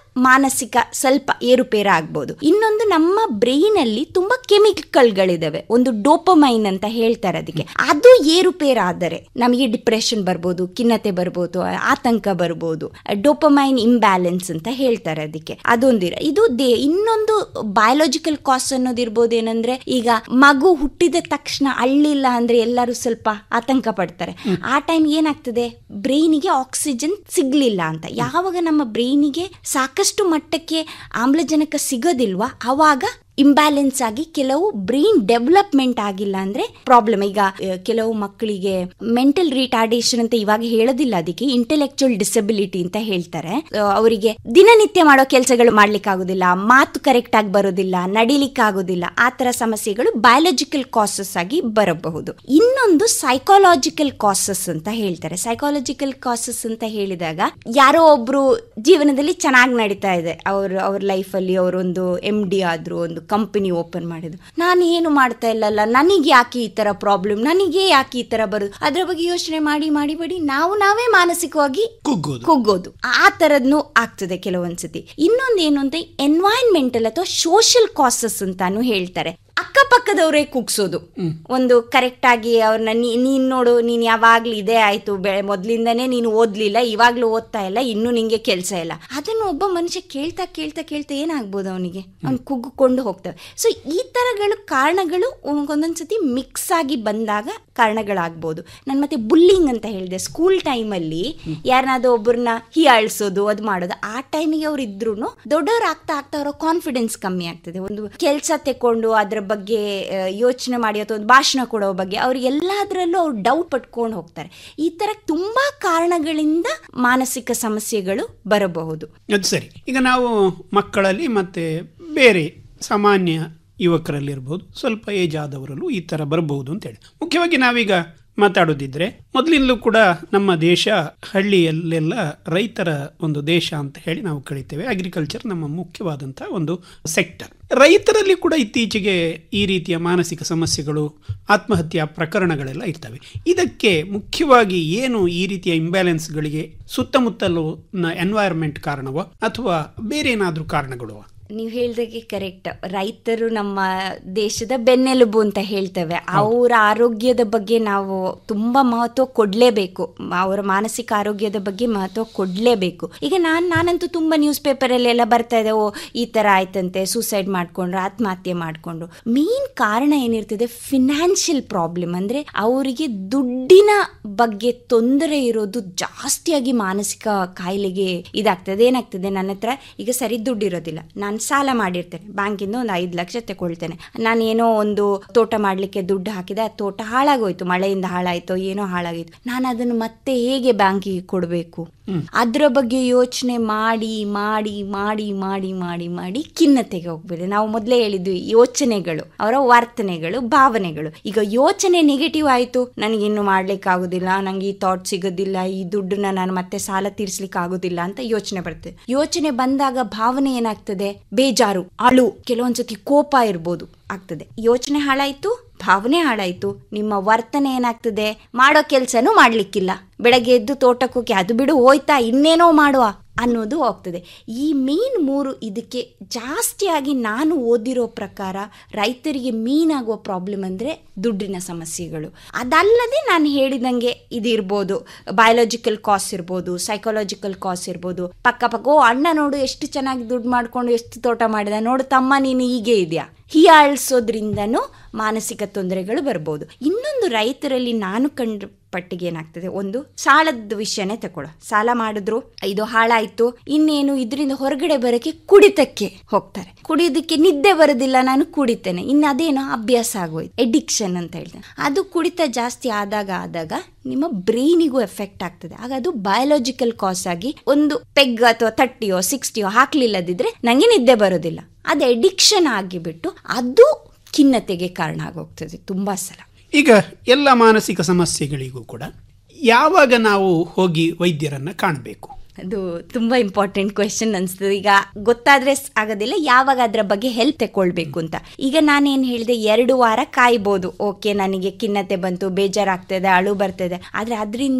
Speaker 3: ಮಾನಸಿಕ ಸ್ವಲ್ಪ ಏರುಪೇರ ಆಗ್ಬೋದು ಇನ್ನೊಂದು ನಮ್ಮ ಬ್ರೈನ್ ಅಲ್ಲಿ ತುಂಬಾ ಕೆಮಿಕಲ್ಗಳಿದಾವೆ ಒಂದು ಡೋಪಮೈನ್ ಅಂತ ಹೇಳ್ತಾರೆ ಅದಕ್ಕೆ ಅದು ಏರುಪೇರಾದರೆ ನಮಗೆ ಡಿಪ್ರೆಷನ್ ಬರ್ಬೋದು ಖಿನ್ನತೆ ಬರ್ಬೋದು ಆತಂಕ ಬರ್ಬೋದು ಡೋಪಮೈನ್ ಇಂಬ್ಯಾಲೆನ್ಸ್ ಅಂತ ಹೇಳ್ತಾರೆ ಅದಕ್ಕೆ ಅದೊಂದಿರ ಇದು ದೇ ಇನ್ನೊಂದು ಬಯೋಲಾಜಿಕಲ್ ಕಾಸ್ ಅನ್ನೋದಿರ್ಬೋದು ಏನಂದ್ರೆ ಈಗ ಮಗು ಹುಟ್ಟಿದ ತಕ್ಷಣ ಅಳ್ಳಿಲ್ಲ ಅಂದ್ರೆ ಎಲ್ಲರೂ ಸ್ವಲ್ಪ ಆತಂಕ ಪಡ್ತಾರೆ ಆ ಟೈಮ್ ಏನಾಗ್ತದೆ ಬ್ರೈನಿಗೆ ಆಕ್ಸಿಜನ್ ಸಿಗ್ಲಿಲ್ಲ ಅಂತ ಯಾವಾಗ ನಮ್ಮ ಬ್ರೈನಿಗೆ ಸಾಕಷ್ಟು ಮಟ್ಟಕ್ಕೆ ಆಮ್ಲಜನಕ ಸಿಗೋದಿಲ್ವಾ ಅವಾಗ ಇಂಬ್ಯಾಲೆನ್ಸ್ ಆಗಿ ಕೆಲವು ಬ್ರೈನ್ ಡೆವಲಪ್ಮೆಂಟ್ ಆಗಿಲ್ಲ ಅಂದ್ರೆ ಪ್ರಾಬ್ಲಮ್ ಈಗ ಆ, ಕೆಲವು ಮಕ್ಕಳಿಗೆ ಮೆಂಟಲ್ ರಿಟಾರ್ಡೇಷನ್ ಅಂತ ಇವಾಗ ಹೇಳೋದಿಲ್ಲ ಅದಕ್ಕೆ ಇಂಟೆಲೆಕ್ಚುಯಲ್ ಡಿಸಬಿಲಿಟಿ ಅಂತ ಹೇಳ್ತಾರೆ ಆ, ಅವರಿಗೆ ದಿನನಿತ್ಯ ಮಾಡೋ ಕೆಲಸಗಳು ಮಾಡ್ಲಿಕ್ಕೆ ಆಗೋದಿಲ್ಲ ಮಾತು ಕರೆಕ್ಟ್ ಆಗಿ ಬರೋದಿಲ್ಲ ನಡಿಲಿಕ್ಕೆ ಆಗೋದಿಲ್ಲ ಆ ತರ ಸಮಸ್ಯೆಗಳು ಬಯಾಲಜಿಕಲ್ ಕಾಸಸ್ ಆಗಿ ಬರಬಹುದು ಇನ್ನೊಂದು ಸೈಕಾಲಜಿಕಲ್ ಕಾಸಸ್ ಅಂತ ಹೇಳ್ತಾರೆ ಸೈಕಾಲಜಿಕಲ್ ಕಾಸಸ್ ಅಂತ ಹೇಳಿದಾಗ ಯಾರೋ ಒಬ್ರು ಜೀವನದಲ್ಲಿ ಚೆನ್ನಾಗಿ ನಡೀತಾ ಇದೆ ಅವ್ರ ಅವ್ರ ಲೈಫಲ್ಲಿ ಅವರೊಂದು ಎಮ್ ಡಿ ಆದ್ರು ಒಂದು ಕಂಪನಿ ಓಪನ್ ಮಾಡಿದ್ರು ನಾನು ಏನು ಮಾಡ್ತಾ ಇಲ್ಲಲ್ಲ ನನಗೆ ಯಾಕೆ ಈ ತರ ಪ್ರಾಬ್ಲಮ್ ನನಗೆ ಯಾಕೆ ಈ ತರ ಬರೋದು ಅದ್ರ ಬಗ್ಗೆ ಯೋಚನೆ ಮಾಡಿ ಮಾಡಿ ಮಾಡಿ ನಾವು ನಾವೇ ಮಾನಸಿಕವಾಗಿ
Speaker 11: ಕುಗ್ಗೋದು
Speaker 3: ಕುಗ್ಗೋದು ಆ ತರದ್ನು ಆಗ್ತದೆ ಕೆಲವೊಂದ್ಸತಿ ಇನ್ನೊಂದು ಏನು ಅಂತ ಎನ್ವೈರನ್ಮೆಂಟಲ್ ಅಥವಾ ಸೋಷಿಯಲ್ ಕಾಸಸ್ ಅಂತಾನು ಹೇಳ್ತಾರೆ ಅಕ್ಕಪಕ್ಕದವರೇ ಕುಗ್ಸೋದು ಒಂದು ಕರೆಕ್ಟ್ ಆಗಿ ಅವ್ರನ್ನ ನೀ ನೀನ್ ನೋಡು ನೀನ್ ಯಾವಾಗ್ಲೂ ಇದೇ ಆಯ್ತು ಬೆಳೆ ಮೊದ್ಲಿಂದಾನೇ ನೀನು ಓದ್ಲಿಲ್ಲ ಇವಾಗ್ಲೂ ಓದ್ತಾ ಇಲ್ಲ ಇನ್ನು ನಿಂಗೆ ಕೆಲಸ ಇಲ್ಲ ಅದನ್ನು ಒಬ್ಬ ಮನುಷ್ಯ ಕೇಳ್ತಾ ಕೇಳ್ತಾ ಕೇಳ್ತಾ ಏನಾಗ್ಬೋದು ಅವನಿಗೆ ಅವ್ನು ಕುಗ್ಗಿಕೊಂಡು ಹೋಗ್ತವೆ ಸೊ ಈ ತರಗಳು ಕಾರಣಗಳು ಒಂದೊಂದ್ಸತಿ ಮಿಕ್ಸ್ ಆಗಿ ಬಂದಾಗ ಕಾರಣಗಳಾಗ್ಬೋದು ನಾನು ಮತ್ತೆ ಬುಲ್ಲಿಂಗ್ ಅಂತ ಹೇಳಿದೆ ಸ್ಕೂಲ್ ಟೈಮಲ್ಲಿ ಯಾರನ್ನಾದ್ರೂ ಒಬ್ಬರನ್ನ ಹೀಯಾಳಿಸೋದು ಅದು ಮಾಡೋದು ಆ ಟೈಮಿಗೆ ಅವ್ರು ಇದ್ರು ದೊಡ್ಡವ್ರು ಆಗ್ತಾ ಆಗ್ತಾ ಅವರ ಕಾನ್ಫಿಡೆನ್ಸ್ ಕಮ್ಮಿ ಆಗ್ತದೆ ಒಂದು ಕೆಲಸ ತೆಕೊಂಡು ಅದ್ರ ಬಗ್ಗೆ ಯೋಚನೆ ಮಾಡಿ ಅಥವಾ ಒಂದು ಭಾಷಣ ಕೊಡೋ ಬಗ್ಗೆ ಅವ್ರು ಎಲ್ಲದರಲ್ಲೂ ಅವ್ರು ಡೌಟ್ ಪಟ್ಕೊಂಡು ಹೋಗ್ತಾರೆ ಈ ತರ ತುಂಬಾ ಕಾರಣಗಳಿಂದ ಮಾನಸಿಕ ಸಮಸ್ಯೆಗಳು ಬರಬಹುದು
Speaker 11: ಅದು ಸರಿ ಈಗ ನಾವು ಮಕ್ಕಳಲ್ಲಿ ಮತ್ತೆ ಬೇರೆ ಸಾಮಾನ್ಯ ಯುವಕರಲ್ಲಿರ್ಬೋದು ಸ್ವಲ್ಪ ಏಜ್ ಆದವರಲ್ಲೂ ಈ ಥರ ಬರಬಹುದು ಅಂತೇಳಿ ಮುಖ್ಯವಾಗಿ ನಾವೀಗ ಮಾತಾಡೋದಿದ್ರೆ ಮೊದಲಿಂದಲೂ ಕೂಡ ನಮ್ಮ ದೇಶ ಹಳ್ಳಿಯಲ್ಲೆಲ್ಲ ರೈತರ ಒಂದು ದೇಶ ಅಂತ ಹೇಳಿ ನಾವು ಕಳಿತೇವೆ ಅಗ್ರಿಕಲ್ಚರ್ ನಮ್ಮ ಮುಖ್ಯವಾದಂಥ ಒಂದು ಸೆಕ್ಟರ್ ರೈತರಲ್ಲಿ ಕೂಡ ಇತ್ತೀಚೆಗೆ ಈ ರೀತಿಯ ಮಾನಸಿಕ ಸಮಸ್ಯೆಗಳು ಆತ್ಮಹತ್ಯಾ ಪ್ರಕರಣಗಳೆಲ್ಲ ಇರ್ತವೆ ಇದಕ್ಕೆ ಮುಖ್ಯವಾಗಿ ಏನು ಈ ರೀತಿಯ ಇಂಬ್ಯಾಲೆನ್ಸ್ಗಳಿಗೆ ಸುತ್ತಮುತ್ತಲು ಎನ್ವೈರ್ಮೆಂಟ್ ಕಾರಣವೋ ಅಥವಾ ಬೇರೆ ಏನಾದರೂ ಕಾರಣಗಳು
Speaker 3: ನೀವು ಹೇಳ್ದಾಗೆ ಕರೆಕ್ಟ್ ರೈತರು ನಮ್ಮ ದೇಶದ ಬೆನ್ನೆಲುಬು ಅಂತ ಹೇಳ್ತೇವೆ ಅವರ ಆರೋಗ್ಯದ ಬಗ್ಗೆ ನಾವು ತುಂಬಾ ಮಹತ್ವ ಕೊಡ್ಲೇಬೇಕು ಅವರ ಮಾನಸಿಕ ಆರೋಗ್ಯದ ಬಗ್ಗೆ ಮಹತ್ವ ಕೊಡ್ಲೇಬೇಕು ಈಗ ನಾನ್ ನಾನಂತೂ ತುಂಬಾ ನ್ಯೂಸ್ ಪೇಪರ್ ಅಲ್ಲೆಲ್ಲ ಬರ್ತಾ ಇದೆ ಓ ಈ ತರ ಆಯ್ತಂತೆ ಸೂಸೈಡ್ ಮಾಡ್ಕೊಂಡ್ರು ಆತ್ಮಹತ್ಯೆ ಮಾಡ್ಕೊಂಡ್ರು ಮೇನ್ ಕಾರಣ ಏನಿರ್ತದೆ ಫಿನಾನ್ಷಿಯಲ್ ಪ್ರಾಬ್ಲಮ್ ಅಂದ್ರೆ ಅವರಿಗೆ ದುಡ್ಡಿನ ಬಗ್ಗೆ ತೊಂದರೆ ಇರೋದು ಜಾಸ್ತಿಯಾಗಿ ಮಾನಸಿಕ ಕಾಯಿಲೆಗೆ ಇದಾಗ್ತದೆ ಏನಾಗ್ತದೆ ನನ್ನ ಹತ್ರ ಈಗ ಸರಿ ದುಡ್ಡು ಇರೋದಿಲ್ಲ ನಾನು ಸಾಲ ಮಾಡಿರ್ತೇನೆ ಬ್ಯಾಂಕಿಂದ ಒಂದು ಐದು ಲಕ್ಷ ತಗೊಳ್ತೇನೆ ನಾನು ಏನೋ ಒಂದು ತೋಟ ಮಾಡ್ಲಿಕ್ಕೆ ದುಡ್ಡು ಹಾಕಿದೆ ಆ ತೋಟ ಹಾಳಾಗೋಯ್ತು ಮಳೆಯಿಂದ ಹಾಳಾಯ್ತು ಏನೋ ಹಾಳಾಗಿತ್ತು ನಾನು ಅದನ್ನು ಮತ್ತೆ ಹೇಗೆ ಬ್ಯಾಂಕಿಗೆ ಕೊಡಬೇಕು ಅದ್ರ ಬಗ್ಗೆ ಯೋಚನೆ ಮಾಡಿ ಮಾಡಿ ಮಾಡಿ ಮಾಡಿ ಮಾಡಿ ಮಾಡಿ ಖಿನ್ನತೆಗೆ ಹೋಗ್ಬಿದೆ ನಾವು ಮೊದಲೇ ಹೇಳಿದ್ವಿ ಯೋಚನೆಗಳು ಅವರ ವರ್ತನೆಗಳು ಭಾವನೆಗಳು ಈಗ ಯೋಚನೆ ನೆಗೆಟಿವ್ ಆಯಿತು ನನಗೆ ಇನ್ನು ಮಾಡ್ಲಿಕ್ಕೆ ಆಗುದಿಲ್ಲ ನಂಗೆ ಈ ಥಾಟ್ ಸಿಗೋದಿಲ್ಲ ಈ ದುಡ್ಡನ್ನ ನಾನು ಮತ್ತೆ ಸಾಲ ತೀರ್ಸ್ಲಿಕ್ಕೆ ಆಗುದಿಲ್ಲ ಅಂತ ಯೋಚನೆ ಬರ್ತದೆ ಯೋಚನೆ ಬಂದಾಗ ಭಾವನೆ ಏನಾಗ್ತದೆ ಬೇಜಾರು ಅಳು ಕೆಲವೊಂದ್ಸತಿ ಕೋಪ ಇರ್ಬೋದು ಆಗ್ತದೆ ಯೋಚನೆ ಹಾಳಾಯ್ತು ಭಾವನೆ ಹಾಳಾಯ್ತು ನಿಮ್ಮ ವರ್ತನೆ ಏನಾಗ್ತದೆ ಮಾಡೋ ಕೆಲ್ಸನೂ ಮಾಡ್ಲಿಕ್ಕಿಲ್ಲ ಬೆಳಗ್ಗೆ ಎದ್ದು ತೋಟಕ್ಕೆ ಹೋಗಿ ಅದು ಬಿಡು ಹೋಯ್ತಾ ಇನ್ನೇನೋ ಮಾಡುವ ಅನ್ನೋದು ಹೋಗ್ತದೆ ಈ ಮೇನ್ ಮೂರು ಇದಕ್ಕೆ ಜಾಸ್ತಿಯಾಗಿ ನಾನು ಓದಿರೋ ಪ್ರಕಾರ ರೈತರಿಗೆ ಮೇನ್ ಆಗುವ ಪ್ರಾಬ್ಲಮ್ ಅಂದರೆ ದುಡ್ಡಿನ ಸಮಸ್ಯೆಗಳು ಅದಲ್ಲದೆ ನಾನು ಹೇಳಿದಂಗೆ ಇದಿರ್ಬೋದು ಬಯಾಲಜಿಕಲ್ ಕಾಸ್ ಇರ್ಬೋದು ಸೈಕಾಲಜಿಕಲ್ ಕಾಸ್ ಇರ್ಬೋದು ಪಕ್ಕ ಪಕ್ಕ ಓ ಅಣ್ಣ ನೋಡು ಎಷ್ಟು ಚೆನ್ನಾಗಿ ದುಡ್ಡು ಮಾಡ್ಕೊಂಡು ಎಷ್ಟು ತೋಟ ಮಾಡಿದ ನೋಡು ತಮ್ಮ ನೀನು ಹೀಗೆ ಇದೆಯಾ ಹೀಯಾಳಿಸೋದ್ರಿಂದನೂ ಮಾನಸಿಕ ತೊಂದರೆಗಳು ಬರ್ಬೋದು ಇನ್ನೊಂದು ರೈತರಲ್ಲಿ ನಾನು ಕಂಡ ಪಟ್ಟಿಗೆ ಏನಾಗ್ತದೆ ಒಂದು ಸಾಲದ ವಿಷಯನೇ ತಗೊಳ್ಳೋ ಸಾಲ ಮಾಡಿದ್ರು ಇದು ಹಾಳಾಯ್ತು ಇನ್ನೇನು ಇದರಿಂದ ಹೊರಗಡೆ ಬರೋಕೆ ಕುಡಿತಕ್ಕೆ ಹೋಗ್ತಾರೆ ಕುಡಿಯೋದಕ್ಕೆ ನಿದ್ದೆ ಬರೋದಿಲ್ಲ ನಾನು ಕುಡಿತೇನೆ ಇನ್ನು ಅದೇನೋ ಅಭ್ಯಾಸ ಆಗೋಯ್ತು ಎಡಿಕ್ಷನ್ ಅಂತ ಹೇಳ್ತೇನೆ ಅದು ಕುಡಿತ ಜಾಸ್ತಿ ಆದಾಗ ಆದಾಗ ನಿಮ್ಮ ಬ್ರೈನಿಗೂ ಎಫೆಕ್ಟ್ ಆಗ್ತದೆ ಆಗ ಅದು ಬಯಾಲಜಿಕಲ್ ಕಾಸ್ ಆಗಿ ಒಂದು ಪೆಗ್ ಅಥವಾ ತರ್ಟಿಯೋ ಸಿಕ್ಸ್ಟಿಯೋ ಹಾಕ್ಲಿಲ್ಲದಿದ್ರೆ ನಂಗೆ ನಿದ್ದೆ ಬರೋದಿಲ್ಲ ಅದು ಎಡಿಕ್ಷನ್ ಆಗಿಬಿಟ್ಟು ಅದು ಖಿನ್ನತೆಗೆ ಕಾರಣ ಆಗೋಗ್ತದೆ ತುಂಬಾ ಸಲ
Speaker 11: ಈಗ ಎಲ್ಲ ಮಾನಸಿಕ ಸಮಸ್ಯೆಗಳಿಗೂ ಕೂಡ ಯಾವಾಗ ನಾವು ಹೋಗಿ ವೈದ್ಯರನ್ನ ಕಾಣಬೇಕು
Speaker 3: ಅದು ತುಂಬಾ ಇಂಪಾರ್ಟೆಂಟ್ ಕ್ವೆಶನ್ ಅನ್ಸ್ತದೆ ಈಗ ಗೊತ್ತಾದ್ರೆ ಸ್- ಆಗೋದಿಲ್ಲ ಯಾವಾಗ ಅದ್ರ ಬಗ್ಗೆ ಹೆಲ್ಪ್ ತಗೊಳ್ಬೇಕು ಅಂತ ಈಗ ನಾನೇನ್ ಹೇಳಿದೆ ಎರಡು ವಾರ ಕಾಯ್ಬೋದು ಓಕೆ ನನಗೆ ಖಿನ್ನತೆ ಬಂತು ಬೇಜಾರಾಗ್ತದೆ ಅಳು ಬರ್ತದೆ ಆದ್ರೆ ಅದರಿಂದ